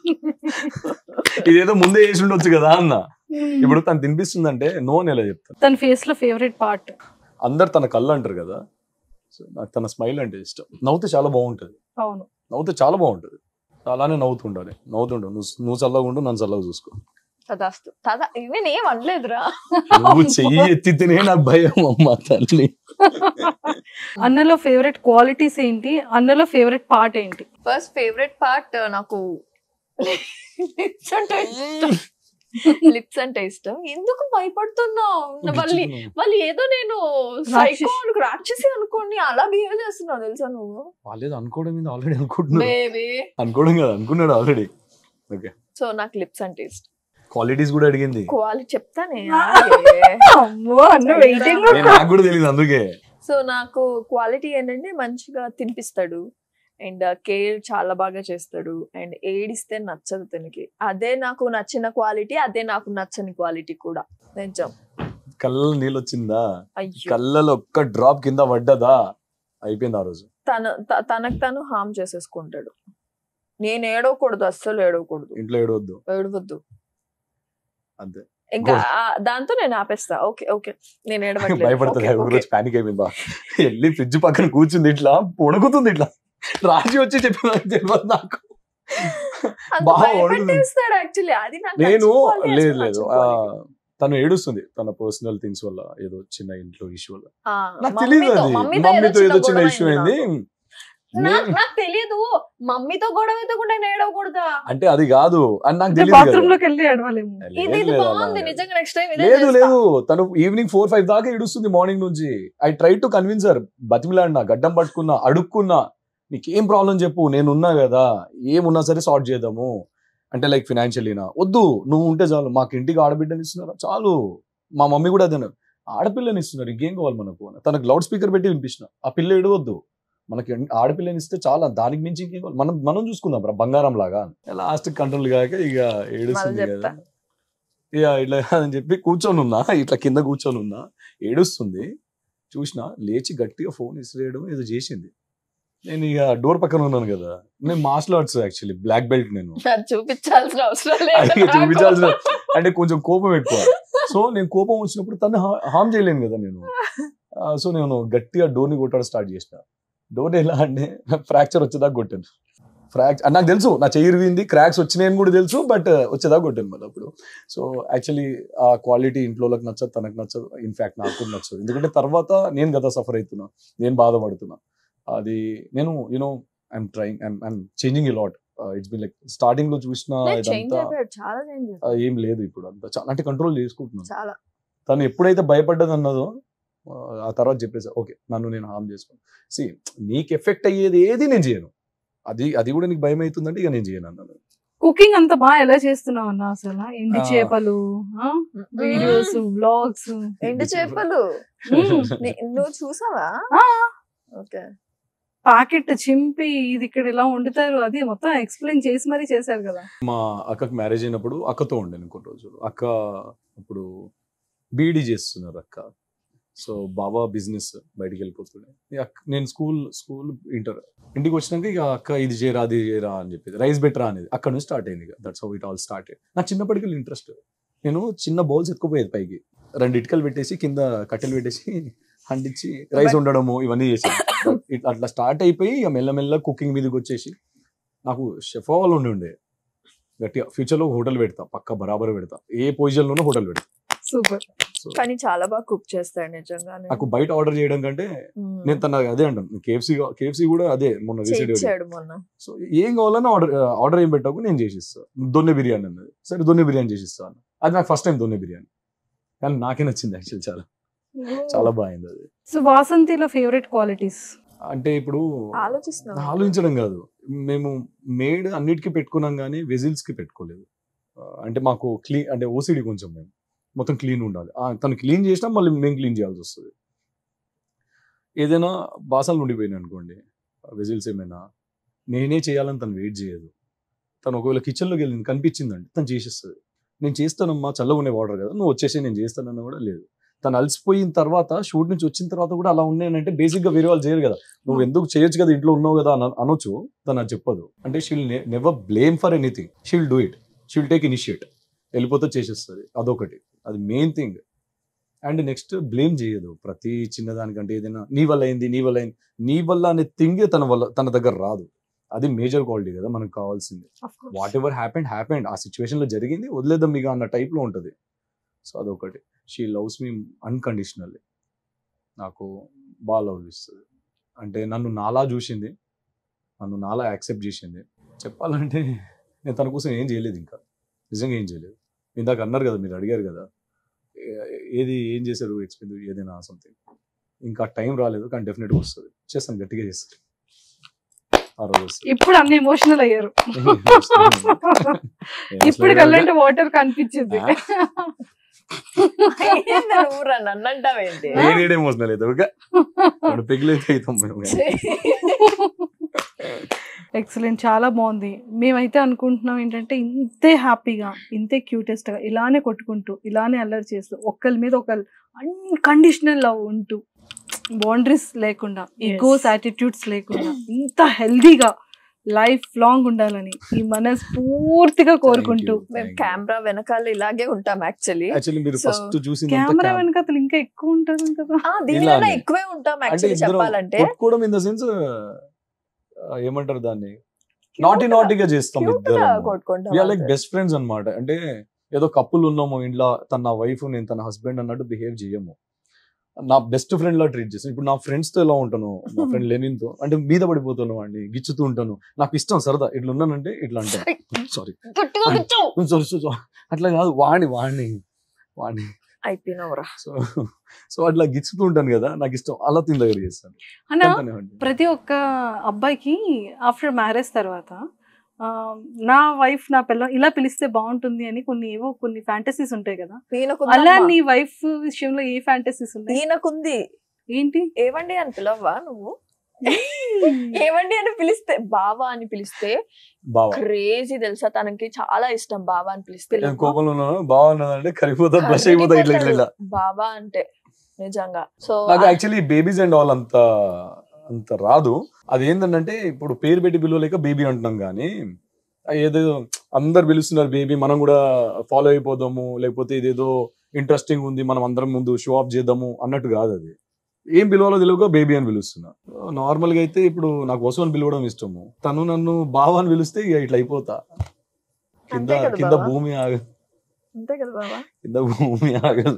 ఇదేదో ముందే వేసి ఉండొచ్చు కదా అన్న ఇప్పుడు తను తినిపిస్తుందంటే నో అని ఎలా చెప్తాను తన ఫేస్ లో ఫేవరెట్ పార్ట్ అందరు తన కళ్ళు అంటారు కదా సో నాకు తన స్మైల్ అంటే ఇష్టం నవ్వుతే చాలా బాగుంటది అవును నవ్వుతే చాలా బాగుంటది అలానే నవ్వుతుండాలి నవ్వుతుండు నువ్వు నువ్వు చల్లగా ఉండు నన్ను చల్లగా చూసుకో తదాస్తు తదా నేను ఏం అనలేదురా నువ్వు చెయ్యి ఎత్తితేనే నాకు భయం అమ్మ తల్లి అన్నలో ఫేవరెట్ క్వాలిటీస్ ఏంటి అన్నలో ఫేవరెట్ పార్ట్ ఏంటి ఫస్ట్ ఫేవరెట్ పార్ట్ నాకు లిప్స్ అంటే ఇష్టం లిప్స్ అంటే ఇష్టం ఎందుకు భయపడుతున్నావు మళ్ళీ మళ్ళీ ఏదో నేను రాక్షసి. సైకో రాక్షసి అనుకోండి అలా బిహేవ్ చేస్తున్నావు తెలుసా నువ్వు వాళ్ళేదో అనుకోవడం మీద ఆల్రెడీ అనుకుంటున్నాడు బేబీ అనుకోవడం కదా అనుకున్నాడు ఆల్రెడీ ఓకే సో నాకు లిప్స్ అంటే ఇష్టం క్వాలిటీస్ కూడా అడిగింది క్వాలిటీ చెప్తానే అమ్మో అన్న వెయిటింగ్ నేను నాకు కూడా తెలియదు అందుకే సో నాకు క్వాలిటీ ఏంటంటే మంచిగా తినిపిస్తాడు అండ్ కేర్ చాలా బాగా చేస్తాడు అండ్ ఏడిస్తే నచ్చదు తనకి అదే నాకు నచ్చిన క్వాలిటీ అదే నాకు నచ్చని క్వాలిటీ కూడా నిజం కళ్ళలో నీళ్ళు వచ్చిందా అయ్యో కళ్ళలో ఒక్క డ్రాప్ కింద పడ్డదా అయిపోయింది ఆ రోజు తన త- తనకు తను హామ్ చేసేసుకుంటాడు నేను ఏడవకూడదు అస్సలు ఏడవకూడదు ఇంట్లో ఏడవద్దు ఏడవద్దు అంతే ఇంకా Good. ఆ- దాంతో నేను ఆపేస్తా ఓకే ఓకే నేను ఏడవట్లేదు భయపడుతుంది Okay, ఒక okay. రోజు పానిక్ అయిపోయిందా వెళ్ళి ఫ్రిడ్జ్ పక్కన కూర్చుంది ఇట్లా పొణుకుతుంది ఇట్లా రాజీ వచ్చి చెప్పిన తెలియదు నాకు అంత బాగా భయపెట్టేస్తాడు యాక్చువల్లీ అది నాకు నేను నచ్చిన quality, లేదు అసలు లేదు నచ్చని ఆ, quality. తను ఏడుస్తుంది తన పర్సనల్ థింగ్స్ వల్ల ఏదో చిన్న ఇంట్లో ఇష్యూ వల్ల ఆ, నాకు తెలియదు మమ్మీతో- అది మమ్మీతో మమ్మీతో ఏదో చిన్న గొడవ ఇష్యూ అయింది అయింది నాకు. నాకు నాకు తెలియదు మమ్మీతో గొడవ ఎత్తకుండా నేను ఏడవకూడదా అంటే అది కాదు అని నాకు తెలియదు బాత్రూమ్ కదా. లోకి వెళ్ళి అడవాలేము ఇది లేదు, ఇది లేదు, బాగుంది అలా. నిజంగా నెక్స్ట్ టైం లేదు లేదు తను ఈవినింగ్ ఫోర్ ఫైవ్ దాకా ఏడుస్తుంది మార్నింగ్ నుంచి ఐ ట్రై టు కన్విన్సర్ బతిమిలాడినా గడ్డం పట్టుకున్నా అడుక్కున్నా నీకేం ప్రాబ్లం చెప్పు నేనున్నా కదా ఏమున్నా సరే సార్ట్ చేద్దాము అంటే లైక్ ఫినాన్షియలీనా వద్దు నువ్వు ఉంటే చాలు మాకు ఇంటికి ఆడబిడ్డని ఇస్తున్నారు చాలు మా మమ్మీ కూడా అదే అన్నారు. ఆడపిల్లని ఇస్తున్నారు ఇంకేం కావాలి మనకు అని. తనకు లౌడ్ స్పీకర్ పెట్టి వినిపించిన ఆ పిల్ల ఏడవద్దు మనకి ఎన్- ఆడపిల్లని ఇస్తే చాలా దానికి మించి ఇంకేం కావాలి మనం మనం చూసుకుందాం రా బంగారం లాగా లాస్ట్ కంట్రోల్ కాక ఇక ఏడుస్తుంది మళ్ళీ కదా ఇక ఇట్లా అని చెప్పి కూర్చొని ఉన్నా ఇట్లా కింద కూర్చొని ఉన్నా ఏడుస్తుంది చూసిన లేచి గట్టిగా ఫోన్ ఇసిరేయడం ఏదో చేసింది నేను ఇక డోర్ పక్కన ఉన్నాను కదా నేను martial arts actually black belt నేను అది చూపించాల్సిన అవసరం అది లేదు చూపించాల్సిన అంటే కొంచెం కోపం ఎక్కువ సో నేను కోపం వచ్చినప్పుడు తను హామ్ చేయలేను కదా నేను సో నేను గట్టిగా డోర్ని కొట్టడం స్టార్ట్ చేసిన డోర్ ఎలా అంటే ఫ్రాక్చర్ వచ్చేదాకా కొట్టాను ఫ్రాక్చర్ నాకు తెలుసు నా చెయ్యి ఇరిగింది క్రాక్స్ వచ్చినాయని కూడా తెలుసు బట్ వచ్చేదాకా కొట్టాను మళ్ళీ అప్పుడు సో యాక్చువల్లీ ఆ క్వాలిటీ ఇంట్లోకి నచ్చదు తనకు నచ్చదు ఇన్ఫాక్ట్ నాకు కూడా నచ్చదు ఎందుకంటే తర్వాత నేను కదా సఫర్ అవుతున్నా నేను బాధపడుతున్నా అది నేను you know I'm trying I'm changing a lot it's been like starting లో చూసిన చేంజ్ ఇదంతా అయిపోయాడు చాలా చేంజ్ ఆ, ఏం లేదు ఇప్పుడు అంతా చాలా అంటే కంట్రోల్ చేసుకుంటున్నాను చాలా తను ఎప్పుడైతే భయపడ్డది అన్నదో ఆ తర్వాత చెప్పేసా ఓకే నన్ను నేను హామ్ చేసుకోను సి నీకు ఎఫెక్ట్ అయ్యేది ఏది నేను చేయను అది అది కూడా నీకు భయం అవుతుందంటే ఇక నేను చేయను అన్నాను కుకింగ్ అంత బాగా ఎలా చేస్తున్నావు అన్న అసలు ఎండి ఆ. చేపలు వీడియోస్ బ్లాగ్స్ ఎండు చేపలు నీ- నువ్వు చూసావా ఓకే పాకెట్ చింపి ఇది ఇక్కడ ఇలా వండుతారు అది మొత్తం ఎక్స్ప్లెయిన్ చేసి మరీ చేశారు కదా మా అక్కకి మ్యారేజ్ అయినప్పుడు అక్కతో ఉండేను కొన్ని రోజులు అక్క ఇప్పుడు బీడీ చేస్తున్నారు అక్క సో బాబా బిజినెస్ బయటికి వెళ్ళిపోతుండే ఈ అక్క- నేను స్కూల్ స్కూల్ ఇంటర్ ఇంటికి వచ్చినాక ఇక అక్క ఇది చేయరా అది చేయరా అని చెప్పేది రైస్ బెటరా అనేది అక్కడ నుంచి స్టార్ట్ అయింది ఇక that's how it all start నాకు చిన్నప్పటికి ఇంట్రెస్ట్ నేను చిన్న బౌల్స్ ఎత్తుకుపోయేది పైకి రెండు ఇటుకలు పెట్టేసి కింద కట్టెలు పెట్టేసి హండించి రైస్ ఉండడము ఇవన్నీ చేసేది ఇట్- అట్లా స్టార్ట్ అయిపోయి ఇక మెల్లమెల్ల కుకింగ్ మీదకి వచ్చేసి నాకు షెఫ్ అవ్వాలి ఉండి ఉండే గట్టిగా ఫ్యూచర్లో హోటల్ పెడతా పక్క బరాబర్ పెడతా ఏ పొజిషన్లోనూ హోటల్ పెడతా సూపర్ సో కానీ చాలా బాగా కుక్ చేస్తాడు నిజంగానే నాకు బయట ఆర్డర్ చేయడం కంటే మ్మ్. నేను తన అదే అంటాను కేఎఫ్సీ కేఎఫ్సీ కూడా అదే మొన్న రీసెంట్ చేయించాడు మొన్న సో ఏం కావాలన్నా ఆర్డర్ ఆర్డర్ ఏం పెట్టకు నేను చేసిస్తా దొన్నె బిర్యానీ అన్నది సరే దొన్నె బిర్యానీ చేసిస్తా అన్న అది నాకు ఫస్ట్ టైం దొన్నె బిర్యానీ కానీ నాకే నచ్చింది యాక్చువల్ చాలా చాలా బాగుంది అది సో వాసంతిలో ఫేవరెట్ క్వాలిటీస్ అంటే ఇప్పుడు ఆలోచిస్తున్నావు ఆలోచించడం కాదు మేము మేడ్ అన్నిటికీ పెట్టుకున్నాం కానీ వెజిల్స్ కి పెట్టుకోలేదు ఆ, అంటే మాకు క్లీన్ అంటే ఓసిడి కొంచెం మేము మొత్తం క్లీన్ ఉండాలి ఆ, తను క్లీన్ చేసినా మళ్ళీ మేము క్లీన్ చేయాల్సి వస్తుంది ఏదైనా బాసనలు ఉండిపోయినాయి అనుకోండి వెజిల్స్ ఏమైనా నేనే చేయాలని తను వెయిట్ చేయదు తను ఒకవేళ కిచెన్లోకి వెళ్ళింది కనిపించిందండి తను చేసేస్తుంది నేను చేస్తానమ్మా చల్లగా వాటర్ కదా నువ్వు వచ్చేసి నేను చేస్తానన్నా కూడా లేదు తను అలసిపోయిన తర్వాత షూట్ నుంచి వచ్చిన తర్వాత కూడా అలా ఉన్నాయనంటే బేసిక్గా వేరే వాళ్ళు చేయరు కదా నువ్వు ఎందుకు చేయొచ్చు కదా ఇంట్లో ఉన్నావు కదా అని అనొచ్చు తను అది చెప్పదు అంటే she'll never blame for anything she'll do it she'll take initiate వెళ్ళిపోతే చేసేస్తుంది అదొకటి అది main thing and next blame చేయదు ప్రతి చిన్నదానికంటే ఏదైనా నీ వల్ల అయింది నీ వల్ల అయింది నీ వల్ల అనే థింగే తన వల్ల తన దగ్గర రాదు అది మేజర్ క్వాలిటీ కదా మనకు కావాల్సింది వాట్ ఎవర్ హ్యాపెండ్ హ్యాపెండ్ ఆ situation లో జరిగింది వదిలేద్దాం ఇక అన్న type లో ఉంటుంది సో అదొకటి షీ లవ్స్ మీ అన్కండిషనల్లీ నాకు బాగా లవ్ ఇస్తుంది అంటే నన్ను నాలా చూసింది నన్ను నాలా యాక్సెప్ట్ చేసింది చెప్పాలంటే నేను తన కోసం ఏం చేయలేదు ఇంకా నిజంగా ఏం చేయలేదు ఇందాక అన్నారు కదా మీరు అడిగారు కదా ఏ- ఏది ఏం చేశారు ఎక్స్పెండ్ ఏదైనా సంథింగ్ ఇంకా టైం రాలేదు కానీ డెఫినెట్గా వస్తుంది చేస్తాను గట్టిగా చేస్తాను ఆ రోజు వస్తుంది ఇప్పుడు అన్ని ఎమోషనల్ అయ్యారు ఇప్పుడు కళ్ళంటే వాటర్ కనిపించింది ఏంది నువ్వు రా నన్ను అంటావేంటి నేనేడే ఎమోషనల్ అయితే ఓకే ఇప్పుడు పెగిలైతే అవుతాం మేము ఎక్సలెంట్ చాలా బాగుంది మేమైతే అనుకుంటున్నాం ఏంటంటే ఇంతే హ్యాపీగా ఇంతే క్యూటెస్ట్ గా ఇలానే కొట్టుకుంటూ ఇలానే అల్లరి చేస్తూ ఒకరి మీద ఒకరు అన్కండిషనల్ లవ్ ఉంటూ బౌండరీస్ లేకుండా ఈగోస్ యాటిట్యూడ్స్ లేకుండా ఇంత హెల్దీగా లైఫ్ లాంగ్ ఉండాలని ఈ మనస్ఫూర్తిగా కోరుకుంటూ మేము కెమెరా వెనకాల ఇలాగే ఉంటాం యాక్చువల్లీ యాక్చువల్లీ మీరు So, ఫస్ట్ చూసింది కెమెరా వెనక అతను ఇంకా ఎక్కువ ఉంటారు కదా దీనిలో ఇలానే. ఎక్కువే ఉంటాం అంటే యాక్చువల్లీ ఇద్దరం చెప్పాలంటే కొట్టుకోవడం ఇన్ ద సెన్స్ ఏమంటారు దాన్ని నాటి నాటిగా చేస్తాం క్యూట్ గా ఇద్దరం కొట్టుకుంటాం వీఆర్ లైక్ అంతే. బెస్ట్ ఫ్రెండ్స్ అన్నమాట అంటే ఏదో కప్పులు ఉన్నాము ఇంట్లో తన నా వైఫ్ నేను తన హస్బెండ్ అన్నట్టు బిహేవ్ చేయము నా బెస్ట్ ఫ్రెండ్ లా ట్రీట్ చేస్తాను ఇప్పుడు నా ఫ్రెండ్స్ తో ఎలా ఉంటాను నా ఫ్రెండ్ లెనిన్ తో అంటే మీద పడిపోతాను వాడిని గిచ్చుతూ ఉంటాను నాకు ఇష్టం సరదా ఇట్లా ఉన్నానంటే ఇట్లా అంటాను సారీ గట్టిగా కూర్చో. అట్లా కాదు వాణి వాణి వాణి అయిపోయినవురా సో సో అట్లా గిచ్చుతూ ఉంటాను కదా నాకు ఇష్టం అలా తిని దగ్గర చేస్తాను అన్న అంతనే వాడిని. ప్రతి ఒక్క అబ్బాయికి ఆఫ్టర్ మ్యారేజ్ తర్వాత ఆ, నా వైఫ్ నా పిల్ల ఇలా పిలిస్తే బాగుంటుంది అని కొన్ని ఏవో కొన్ని ఫ్యాంటసీస్ ఉంటాయి కదా ఈయనకుంది అలా అమ్మా. నీ వైఫ్ విషయంలో ఏ ఫ్యాంటసీస్ ఉన్నాయి ఈయనకుంది ఏంటి ఏవండి అని పిలవ్వా నువ్వు ఏవండి అని పిలిస్తే బావా అని పిలిస్తే బావా క్రేజీ తెలుసా తనకి చాలా ఇష్టం బావా అని పిలిస్తే నేను కోపంలో ఉన్నాను బాగున్నదంటే కరిగిపోతా బ్లష్ అయిపోతా ఇట్లా ఇట్లా ఇట్లా బావా అంటే నిజంగా సో నాకు యాక్చువల్లీ బేబీస్ అండ్ ఆల్ అంత అంత రాదు అది ఏంటంటే ఇప్పుడు పేరు పెట్టి పిలవలేక బేబీ అంటున్నాం కానీ ఏదో అందరు పిలుస్తున్నారు బేబీ మనం కూడా ఫాలో అయిపోదాము లేకపోతే ఇదేదో ఇంట్రెస్టింగ్ ఉంది మనం అందరం ముందు షో ఆఫ్ చేద్దాము అన్నట్టు కాదు అది ఏం పిలవాలో తెలియక బేబీ అని పిలుస్తున్నా నార్మల్ గా అయితే ఇప్పుడు నాకు వసు అని పిలవడం ఇష్టము తను నన్ను బావ అని పిలిస్తే ఇక ఇట్లా అయిపోతా కింద అంతే కదా కింద బావ? భూమి ఆగ అంతే కదా బావా కింద భూమి ఆగదు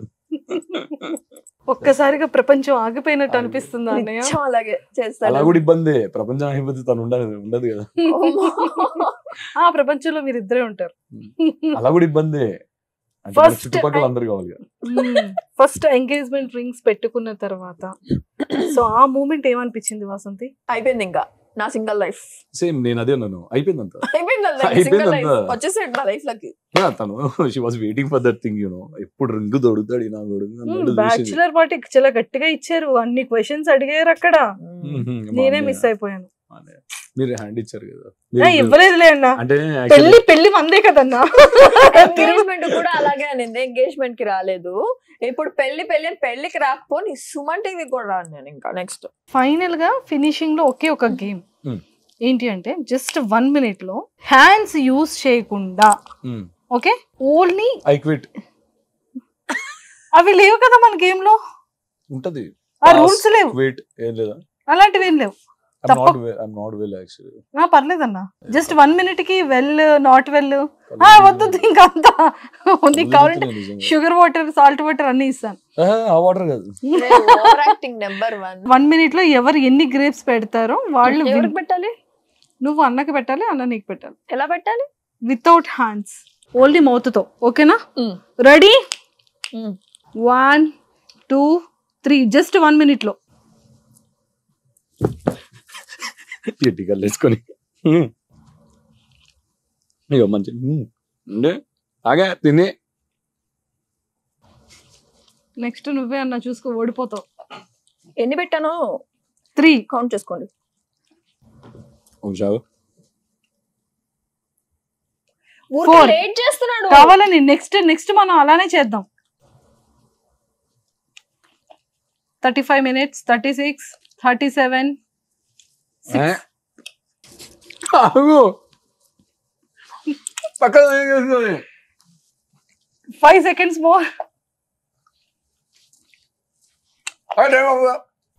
ఒక్కసారిగా ప్రపంచం ఆగిపోయినట్టు అనిపిస్తుంది అన్నయ్య నిత్యం అలాగే అలా చేస్తాడు కూడా ఇబ్బందే ప్రపంచం అయిపోతే తను ఉండదు ఉండదు కదా అమ్మో. ఆ ప్రపంచంలో మీరు ఇద్దరే ఉంటారు అలా కూడా ఇబ్బందే అంటే మన First చుట్టుపక్కల I- అందరు కావాలి కదా. ఫస్ట్ ఎంగేజ్మెంట్ రింగ్స్ పెట్టుకున్న తర్వాత సో ఆ మూమెంట్ ఏమనిపించింది వాసంతి అయిపోయింది ఇంకా నా సింగల్ లైఫ్ సేమ్ నేను అదే అన్నాను అయిపోయింది అంత అయిపోయింది అయిపోయింది సింగల్ లైఫ్ అంతా. వచ్చేసాడు నా లైఫ్ లోకి Yeah, తను she was waiting for that thing you know ఎప్పుడు రింగు దొడుతాడు నా కొడుకు బ్యాచులర్ పార్టీ చాలా గట్టిగా ఇచ్చారు అన్ని క్వశ్చన్స్ అడిగారు అక్కడ నేనే మిస్ అయిపోయాను మీరు హ్యాండ్ ఇచ్చారు కదా ఆ, మీరు- ఇవ్వలేదులే అన్న అంటే పెళ్లి పెళ్లి మందే కదన్నా ఎంగేజ్మెంట్ కూడా అలాగే అనింది ఎంగేజ్మెంట్ కి రాలేదు ఇప్పుడు పెళ్లి పెళ్లి అని పెళ్లికి రాకపోని సుమన్ టీవీ కూడా రాను నేను ఇంకా నెక్స్ట్ ఫైనల్ గా ఫినిషింగ్ లో ఒకే ఒక గేమ్ Hmm. ఏంటి అంటే జస్ట్ వన్ మినిట్ లో హ్యాండ్స్ యూస్ చేయకుండా ఓకే ఓన్లీ ఐ క్విట్ అవి లేవు కదా మన గేమ్ లో ఉంటది ఆ రూల్స్ లేవు క్విట్ ఏం లేదా అలాంటివి ఏం లేవు ఐమ్ తప్ప- not well I'm not well actually ఆ, పర్లేదన్న జస్ట్ వన్ మినిట్ కి వెల్ నాట్ వెల్ వద్దు ఇంకా అంతా ఉంది కావాలంటే షుగర్ వాటర్ సాల్ట్ వాటర్ అన్ని ఇస్తాను ఆ వాటర్ కాదు over acting number one one minute లో ఎవరు ఎన్ని గ్రేప్స్ పెడతారో వాళ్ళు win. ఎవరికి పెట్టాలి నువ్వు అన్నకి పెట్టాలి అన్న నీకు పెట్టాలి ఎలా పెట్టాలి వితౌట్ హ్యాండ్స్ ఓన్లీ మౌత్ తో ఓకేనా Mm. Ready Mm. One two three just one minute లో ఎట్టిగా లేచుకొని ఇక మంచి అంటే ఆగా తిని నెక్స్ట్ నువ్వే అన్న చూసుకో ఓడిపోతావు ఎన్ని పెట్టాను త్రీ కౌంట్ చేసుకోండి ఉంచావు ఊరికే Four. లేట్ చేస్తున్నాడు కావాలని నెక్స్ట్ నెక్స్ట్ మనం అలానే చేద్దాం thirty five minutes thirty six thirty seven ఆగు పక్కన ఏం చేస్తుంది ఫైవ్ సెకండ్స్ మోర్ ఆ టైం అవ్వదా?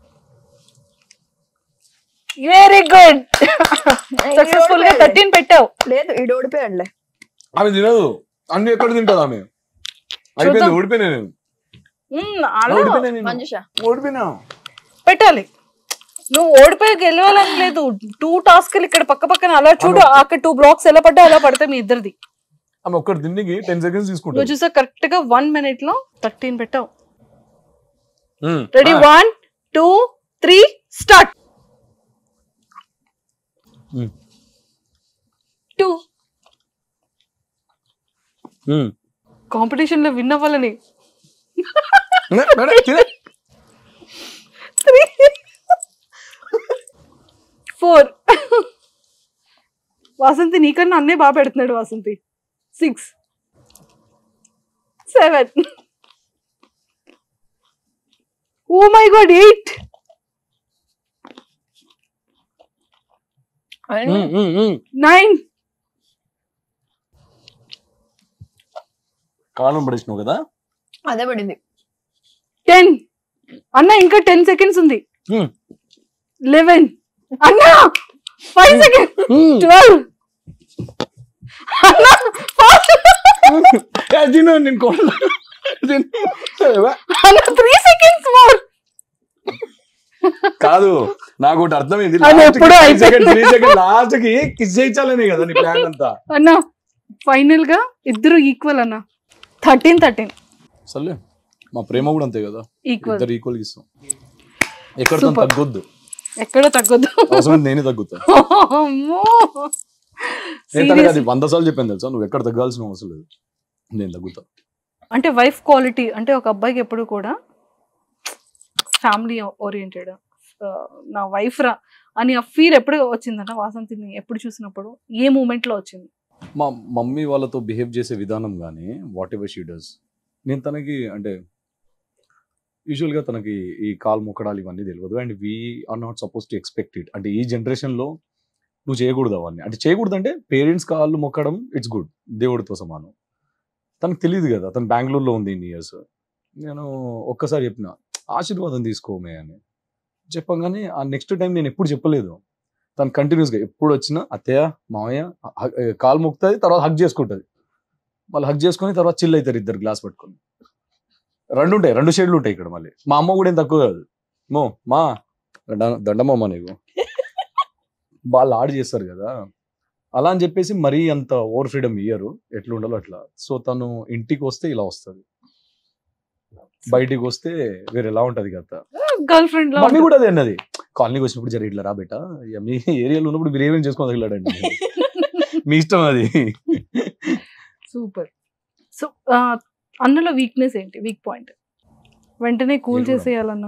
వెరీ గుడ్ ఈడు సక్సెస్ఫుల్ గా ఓడిపోయాడు. థర్టీన్ పెట్టావు లేదు ఈడు ఓడిపోయాడులే ఆమె తినదు అన్ని ఎక్కడ తింటది ఆమె అయిపోయింది చూద్దాం. ఓడిపోయినా నేను మ్మ్, అలా ఓడిపోయినా నేను మంజుష ఓడిపోయినా పెట్టాలి నువ్వు ఓడిపోయి గెలవాలని లేదు టూ టాస్క్లు ఇక్కడ పక్క పక్కన అలా చూడు అక్కడ టూ బ్లాక్స్ ఎలా పడ్డా అలా పడతాయి మీ ఇద్దరిది ఆమె ఒక్కటి తిండికి టెన్ సెకండ్స్ నువ్వు తీసుకుంటాను చూసా కరెక్ట్ గా వన్ మినిట్ లో థర్టీన్ పెట్టావు ready one two three start two competition లో విన్ అవ్వాలని త్రీ ఫోర్ వాసంతి నీకన్నా అన్నే బాగా పెడుతున్నాడు Vasanthi six seven oh my god eight nine కాలం పడేసినావు కదా అదే పడింది టెన్ అన్న ఇంకా టెన్ సెకండ్స్ ఉంది Hmm. లెవెన్ అన్న ఫైవ్ సెకండ్ ట్వెల్వ్ అన్న ఏ, తిను నేను కోళ్ళ అన్న త్రీ సెకండ్స్ మోర్ కాదు నాకు ఒకటి అర్థమైంది అది ఎప్పుడో అయిపోయింది. త్రీ సెకండ్ లాస్ట్ కి కిస్ చేయించాలనే కదా నీ ప్లాన్ అంతా అన్న ఫైనల్ గా ఇద్దరు ఈక్వల్ అన్న థర్టీన్ థర్టీన్ సర్లే మా ప్రేమ కూడా అంతే కదా ఈక్వల్ ఇద్దరు ఈక్వల్ ఇస్తాం ఎక్కడ Super. తగ్గొద్దు ఎక్కడ తగ్గొద్దు అవసరం నేనే తగ్గుతా అమ్మో. నేను తనకి అది Seriously. వంద సార్లు చెప్పాను తెలుసా నువ్వు ఎక్కడ తగ్గాల్సిన అవసరం లేదు నేను తగ్గుతా అంటే వైఫ్ క్వాలిటీ అంటే ఒక అబ్బాయికి ఎప్పుడు కూడా ఫ్యామిలీ ఓరియంటెడ్ నా వైఫ్ రా అని ఆ ఫీల్ ఎప్పుడు వచ్చిందంట వాసంతిని ఎప్పుడు చూసినప్పుడు ఏ మూమెంట్ లో వచ్చింది మా మమ్మీ వాళ్ళతో బిహేవ్ చేసే విధానం కానీ వాట్ ఎవర్ షీ డస్ నేను తనకి అంటే యూజువల్గా తనకి ఈ కాల్ మొక్కడాలు ఇవన్నీ తెలియదు and we are not suppose to expect it అంటే ఈ జనరేషన్లో నువ్వు చేయకూడదు అవన్నీ అంటే చేయకూడదు అంటే పేరెంట్స్ కాళ్ళు మొక్కడం ఇట్స్ గుడ్ దేవుడితో సమానం తనకు తెలియదు కదా తను బెంగళూరులో ఉంది ఇన్ని ఇయర్స్ నేను ఒక్కసారి చెప్పిన ఆశీర్వాదం తీసుకోమే అని చెప్పగానే ఆ నెక్స్ట్ టైం నేను ఎప్పుడు చెప్పలేదు తను కంటిన్యూస్గా ఎప్పుడు వచ్చినా అత్తయ్య మామయ్య హ- కాలు మొక్కుతుంది తర్వాత హక్ చేసుకుంటుంది మళ్ళీ హక్ చేసుకొని తర్వాత చిల్ అవుతారు ఇద్దరు గ్లాస్ పట్టుకొని రెండు ఉంటాయి రెండు షేడ్లు ఉంటాయి ఇక్కడ మళ్ళీ మా అమ్మ కూడా ఏం తక్కువ కాదు మో మా దండ- దండమమ్మ నీకు వాళ్ళు ఆడు చేస్తారు కదా అలా అని చెప్పేసి మరీ అంత ఓవర్ ఫ్రీడమ్ ఇయ్యరు ఎట్లా ఉండాలో అట్లా సో తను ఇంటికి వస్తే ఇలా వస్తుంది బయటికి వస్తే వేరే ఎలా ఉంటది కదా గర్ల్ ఫ్రెండ్ లో మమ్మీ కూడా అదే అన్నది కాలనీకి వచ్చినప్పుడు జర ఇట్లా రా బేట ఇక మీ ఏరియాలో ఉన్నప్పుడు మీరు ఏమేమి చేసుకోవాలి తగిలాడండి మీ ఇష్టం అది సూపర్ సో అన్నలో వీక్నెస్ ఏంటి వీక్ పాయింట్ వెంటనే కూల్ ఏడవడం. చేసేయాలన్నా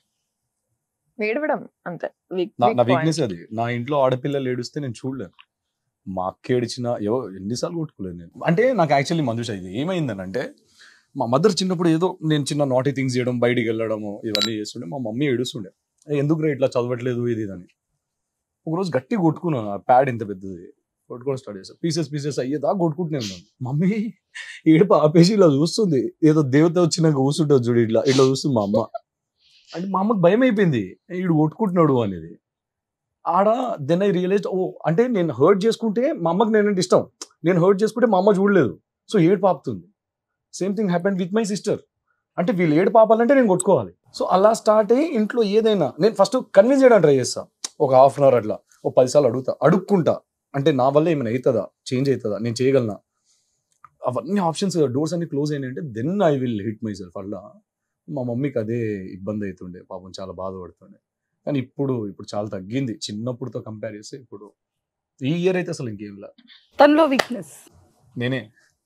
వేడవడం అంతే Weak- నా weak నా point. వీక్నెస్ అది నా ఇంట్లో ఆడపిల్లలు ఏడుస్తే నేను చూడలేను మా అక్క ఏడిచిన ఏవో ఎన్నిసార్లు కొట్టుకోలేదు నేను అంటే నాకు యాక్చువల్లీ మందుష ఇది ఏమైందని అంటే మా మదర్ చిన్నప్పుడు ఏదో నేను చిన్న నాటీ థింగ్స్ చేయడం బయటికి వెళ్ళడము ఇవన్నీ చేస్తుండే మా మమ్మీ ఏడుస్తుండే "ఏ, ఎందుకురా ఇట్లా చదవట్లేదు ఇది ఇది అని ఒకరోజు గట్టి కొట్టుకున్నాను ఆ ప్యాడ్ ఇంత పెద్దది కొట్టుకోవడం స్టార్ట్ చేస్తాను పీసెస్ పీసెస్ అయ్యేదా కొట్టుకుంటున్నాను నేను మమ్మీ ఏడుపు ఆపేసి ఇలా చూస్తుంది ఏదో దేవత వచ్చినాక కూర్చుంటుంది చూడు ఇట్లా ఇట్లా చూస్తుంది మా అమ్మ అంటే మా అమ్మకి భయం అయిపోయింది ఈడు కొట్టుకుంటున్నాడు అనేది ఆడ దెన్ ఐ రియలైజ్ ఓ అంటే నేను హర్ట్ చేసుకుంటే మా అమ్మకి నేనంటే ఇష్టం నేను హర్ట్ చేసుకుంటే మా అమ్మ చూడలేదు సో ఏడు పాపుతుంది same thing happen with my sister అంటే వీళ్ళు ఏడు పాపాలంటే నేను కొట్టుకోవాలి సో అలా స్టార్ట్ అయ్యి ఇంట్లో ఏదైనా నేను ఫస్ట్ కన్విన్స్ చేయడానికి ట్రై చేస్తా ఒక హాఫ్ అన్ అవర్ అట్లా ఒక పదిసార్లు అడుగుతా అడుక్కుంటా అంటే నా వల్ల ఏమైనా అవుతుందా చేంజ్ అవుతుందా నేను చేయగలనా అవన్నీ ఆప్షన్స్ డోర్స్ అన్ని క్లోజ్ అయినాయంటే then I will hit myself అలా మా మమ్మీకి అదే ఇబ్బంది అవుతుండే పాపం చాలా బాధపడుతుండే కానీ ఇప్పుడు ఇప్పుడు చాలా తగ్గింది చిన్నప్పుడుతో కంపేర్ చేస్తే ఇప్పుడు ఈ ఇయర్ అయితే అసలు ఇంకేం లే తనలో వీక్నెస్ నేనే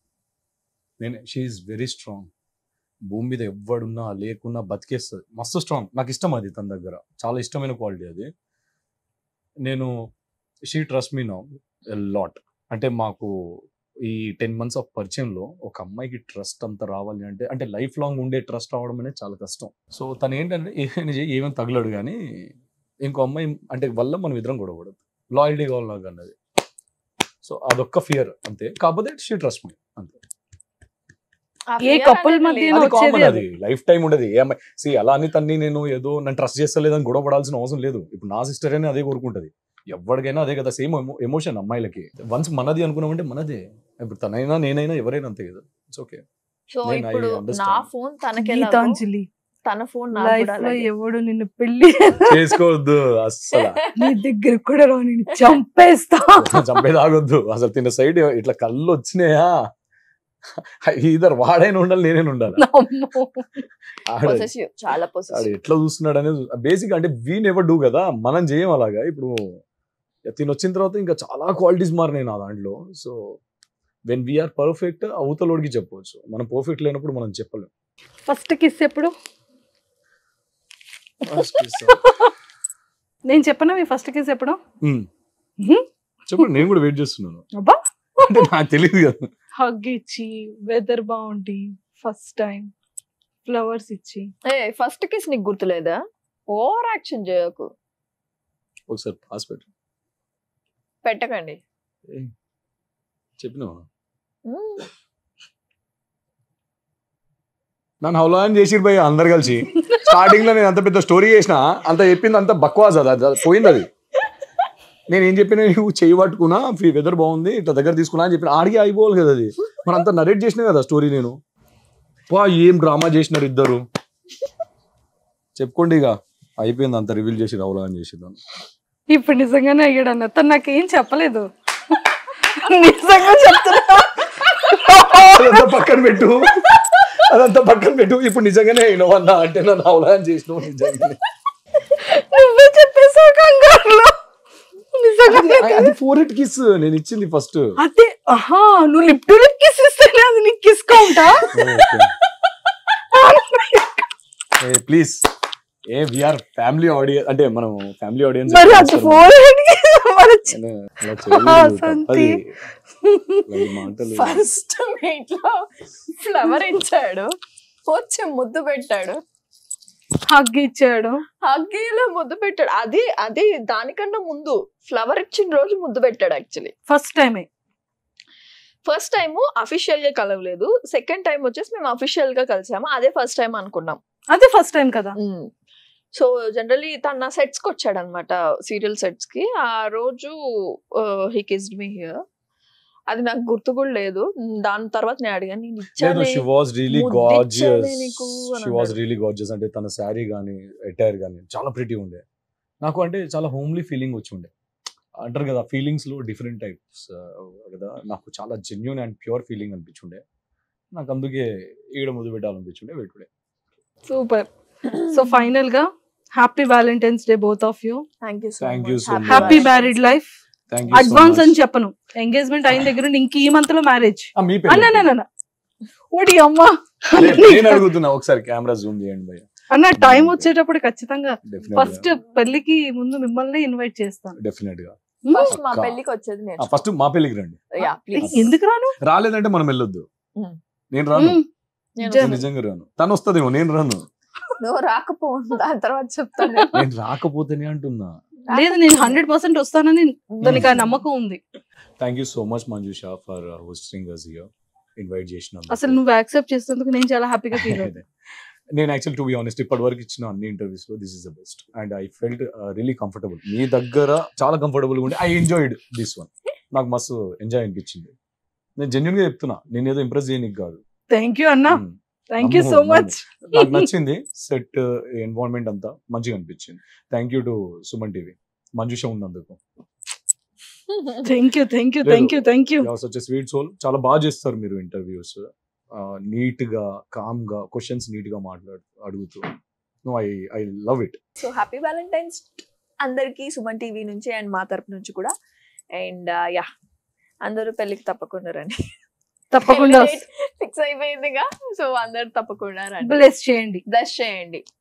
నేనే షీఈ్ వెరీ స్ట్రాంగ్ భూమి మీద ఎవ్వడున్నా లేకున్నా బతికేస్తుంది మస్తు స్ట్రాంగ్ నాకు ఇష్టం అది తన దగ్గర చాలా ఇష్టమైన క్వాలిటీ అది నేను she trust me now lot అంటే మాకు ఈ టెన్ మంత్స్ ఆఫ్ పరిచయంలో ఒక అమ్మాయికి ట్రస్ట్ అంత రావాలి అంటే అంటే లైఫ్ లాంగ్ ఉండే ట్రస్ట్ రావడం అనేది చాలా కష్టం సో తను ఏంటంటే ఏమైనా చేయి ఏమైనా తగలడు కానీ ఇంకో అమ్మాయి అంటే వల్ల మనం ఇద్దరం గొడవపడదు లాయల్టీ కావాలి నాకు అన్నది సో అదొక్క ఫియర్ అంతే కాకపోతే షీ ట్రస్ట్ మీ అంతే ఆ ఏ fear couple అనేది మధ్య లేదు. అది వచ్చేది కామన్ అది. అది లైఫ్ టైం ఉండదు ఏ అమ్మాయి సి అలా అని తన్ని నేను ఏదో నన్ను ట్రస్ట్ చేస్తలేదని గొడవ పడాల్సిన అవసరం లేదు ఇప్పుడు నా సిస్టర్ అయినా అదే కోరుకుంటది ఎవరికైనా అదే కదా సేమ్ ఎమోషన్ అమ్మాయిలకి వన్స్ మనది అనుకున్నామంటే మనదే ఇప్పుడు తనైనా నేనైనా ఎవరైనా అంతే కదా ఇట్స్ ఓకే సో నేను I ఇప్పుడు understand. నా ఫోన్ తనకి ఎలాగో, గీతాంజలి తన ఫోన్ నాకు లైఫ్ కూడా లో అలాగే. ఎవడు నిన్ను పెళ్లి చేసుకోవద్దు అస్సలు నీ దగ్గర కూడా రా నేను చంపేస్తా చంపేది ఆగొద్దు అసలు తిన్న సైడ్ ఇట్లా కళ్ళు వచ్చినాయా ఇద్దరు వాడైనా ఉండాలి నేనైనా ఉండాలి అమ్మో. ఆడ Possessive, చాలా ఆడు పొసెసివ్ ఎట్లా చూస్తున్నాడు అనేది బేసిక్ అంటే వీ నెవర్ డూ కదా మనం చేయం అలాగా ఇప్పుడు తిని వచ్చిన తర్వాత ఇంకా చాలా క్వాలిటీస్ మారినాయి నా దాంట్లో సో వెన్ వీఆర్ పర్ఫెక్ట్ అవతలోడికి చెప్పవచ్చు మనం పర్ఫెక్ట్ లేనప్పుడు మనం చెప్పలేం ఫస్ట్ కిస్ ఎప్పుడు నేను చెప్పనా మీ ఫస్ట్ కిస్ ఎప్పుడు ఉమ్. ఉహు. చెప్పండి నేను కూడా వెయిట్ చేస్తున్నాను అబ్బా అంటే నాకు తెలియదు కదా హగ్ ఇచ్చి వెదర్ బాగుండి ఫస్ట్ టైం ఫ్లవర్స్ ఇచ్చి ఏ ఫస్ట్ కిస్ నీకు గుర్తులేదా ఓవర్ యాక్షన్ చేయకు ఒకసారి పాస్ పెట్టు పెట్టకండి చెప్పినా మ్మ్. నన్ను హౌలాన్ చేసిరు భయ్య అందరు కలిసి స్టార్టింగ్ లో నేను అంత పెద్ద స్టోరీ చేసిన అంత చెప్పింది అంత బక్వాస్ అది అది పోయింది అది నేను ఏం చెప్పినా నువ్వు చేయి పట్టుకున్నా ఫ్రీ వెదర్ బాగుంది ఇట్లా దగ్గర తీసుకున్నా అని చెప్పిన ఆడికి అయిపోవాలి కదా అది మరి అంత నరేట్ చేసిన కదా స్టోరీ నేను వా ఏం డ్రామా చేసినారు ఇద్దరు చెప్పుకోండి ఇక అయిపోయింది అంత రివీల్ చేసి హౌలాన్ చేసిద్దాను ఇప్పుడు నిజంగానే అయ్యాడు అన్న తను నాకేం చెప్పలేదు నిజంగా చెప్తున్నా అదంతా పక్కన పెట్టు అదంతా పక్కన పెట్టు ఇప్పుడు నిజంగానే అయినావు అన్న అంటే నన్ను హౌలాన్ చేసినావు నిజంగానే నువ్వే చెప్పేసావు కంగారులో నిజంగా అది- అది ఫోర్ ఎయిట్ కిస్ నేను ఇచ్చింది ఫస్ట్ అదే ఆహా నువ్వు లిప్ టు లిప్ కిస్ ఇస్తేనే అది నీకు కిస్ కౌంటా ప్లీజ్ ఏ విఆర్ ఫ్యామిలీ ఆడియన్స్ అంటే మనం ఫ్యామిలీ ఆడియన్స్ మరి అది ఫోర్ సంతి. ఫస్ట్ మీట్ లో ఫ్లవర్ ఇచ్చాడు వచ్చి ముద్దు పెట్టాడు హగ్ ఇచ్చాడు హగ్గీలో ముద్దు పెట్టాడు అది అది దానికన్నా ముందు ఫ్లవర్ ఇచ్చిన రోజు ముద్దు పెట్టాడు యాక్చువల్లీ ఫస్ట్ టైమే ఫస్ట్ టైం అఫీషియల్ గా కలవలేదు సెకండ్ టైం వచ్చేసి మేము అఫీషియల్ గా కలిసాము అదే ఫస్ట్ టైం అనుకున్నాం అదే ఫస్ట్ టైం కదా సో జనరలీ తన నా సెట్స్ కి వచ్చాడు అనమాట సీరియల్ సెట్స్ కి ఆ రోజు హీ కిస్డ్ మీ హియర్ అది నాకు గుర్తు కూడా లేదు దాని తర్వాత నేను అడిగాను నేను లేదు ఇచ్చానే షీ వాజ్ రియలీ ముద్దు గార్జియస్ ఇచ్చానే నీకు అని షీ వాజ్ అన్నాడు. రియలీ గార్జియస్ అంటే తన శారీ కానీ అటైర్ కానీ చాలా ప్రిటీ ఉండే నాకు అంటే చాలా హోమ్లీ ఫీలింగ్ వచ్చి ఉండే అంటారు కదా ఫీలింగ్స్ లో డిఫరెంట్ టైప్స్ కదా నాకు చాలా జెన్యున్ అండ్ ప్యూర్ ఫీలింగ్ అనిపించుండే నాకు అందుకే ఈడ ముద్దు పెట్టాలనిపించుండే పెట్టుడే సూపర్ సో ఫైనల్ గా happy Valentine's day both of you thank you Thank you so much. Happy married life thank advance అని చెప్పను ఎంగేజ్మెంట్ అయిన దగ్గర నుండి ఇంక ఈ మంత్ లో మ్యారేజ్ మీ అన్న ఓడి అమ్మా నేను అడుగుతున్నా ఒకసారి కెమెరా జూమ్ చేయండి భయ్య అన్న టైం వచ్చేటప్పుడు ఖచ్చితంగా డెఫినెట్ ఫస్ట్ పెళ్లికి ముందు మిమ్మల్ని ఇన్వైట్ చేస్తాను డెఫినెట్ గా ఫస్ట్ మా అక్క. పెళ్లికి వచ్చేది నేను ఫస్ట్ మా పెళ్ళికి రండి యా ప్లీజ్ ఎందుకు రాను రాలేదంటే మనం వెళ్ళొద్దు Hmm. నేను రాను మ్మ్. నేను జన- నేను నిజంగా రాను తను వస్తుందేమో నేను రాను నువ్వు రాకపో దాని తర్వాత చెప్తాను నేను రాకపోతేనే అంటున్నా లేదు నేను హండ్రెడ్ పర్సెంట్ వస్తానని దానికి ఆ నమ్మకం ఉంది thank you so much Manjusha for hosting us here invite చేసిన అసలు నువ్వు యాక్సెప్ట్ చేసినందుకు నేను చాలా హ్యాపీగా ఫీల్ అవుతాను నేను యాక్చువల్ టు బి ఆనెస్ట్ ఇప్పటి వరకు ఇచ్చిన అన్ని ఇంటర్వ్యూస్ లో this is the best and I felt really comfortable మీ దగ్గర చాలా కంఫర్టబుల్ ఉండి ఐ ఎంజాయిడ్ దిస్ వన్ నాకు మస్తు ఎంజాయ్ అనిపించింది నేను జెన్యున్ గా చెప్తున్నా నేను ఏదో ఇంప్రెస్ చేయనికి కాదు థ్యాంక్ యూ అన్న Hmm. థ్యాంక్ యూ అమ్మో, సో మచ్ నాకు నచ్చింది సెట్ ఎన్వైరన్మెంట్ అంతా మంచిగా అనిపించింది thank you to Suman TV Manjusha ఉన్నందుకు thank you thank you thank you thank you వచ్చే స్వీట్ సోల్ చాలా బాగా చేస్తారు మీరు ఇంటర్వ్యూస్ నీట్ గా కామ్ గా క్వశ్చన్స్ నీట్ గా మాట్లాడు అడుగుతూ no I I love it so happy Valentine's అందరికి సుమన్ టీవీ నుంచి అండ్ మా తరపు నుంచి కూడా అండ్ యా అందరూ పెళ్లికి తప్పకుండా రండి తప్పకుండా ఫిక్స్ అయిపోయిందిగా సో అందరు తప్పకుండా రండి బ్లెస్ చేయండి బ్లష్ చేయండి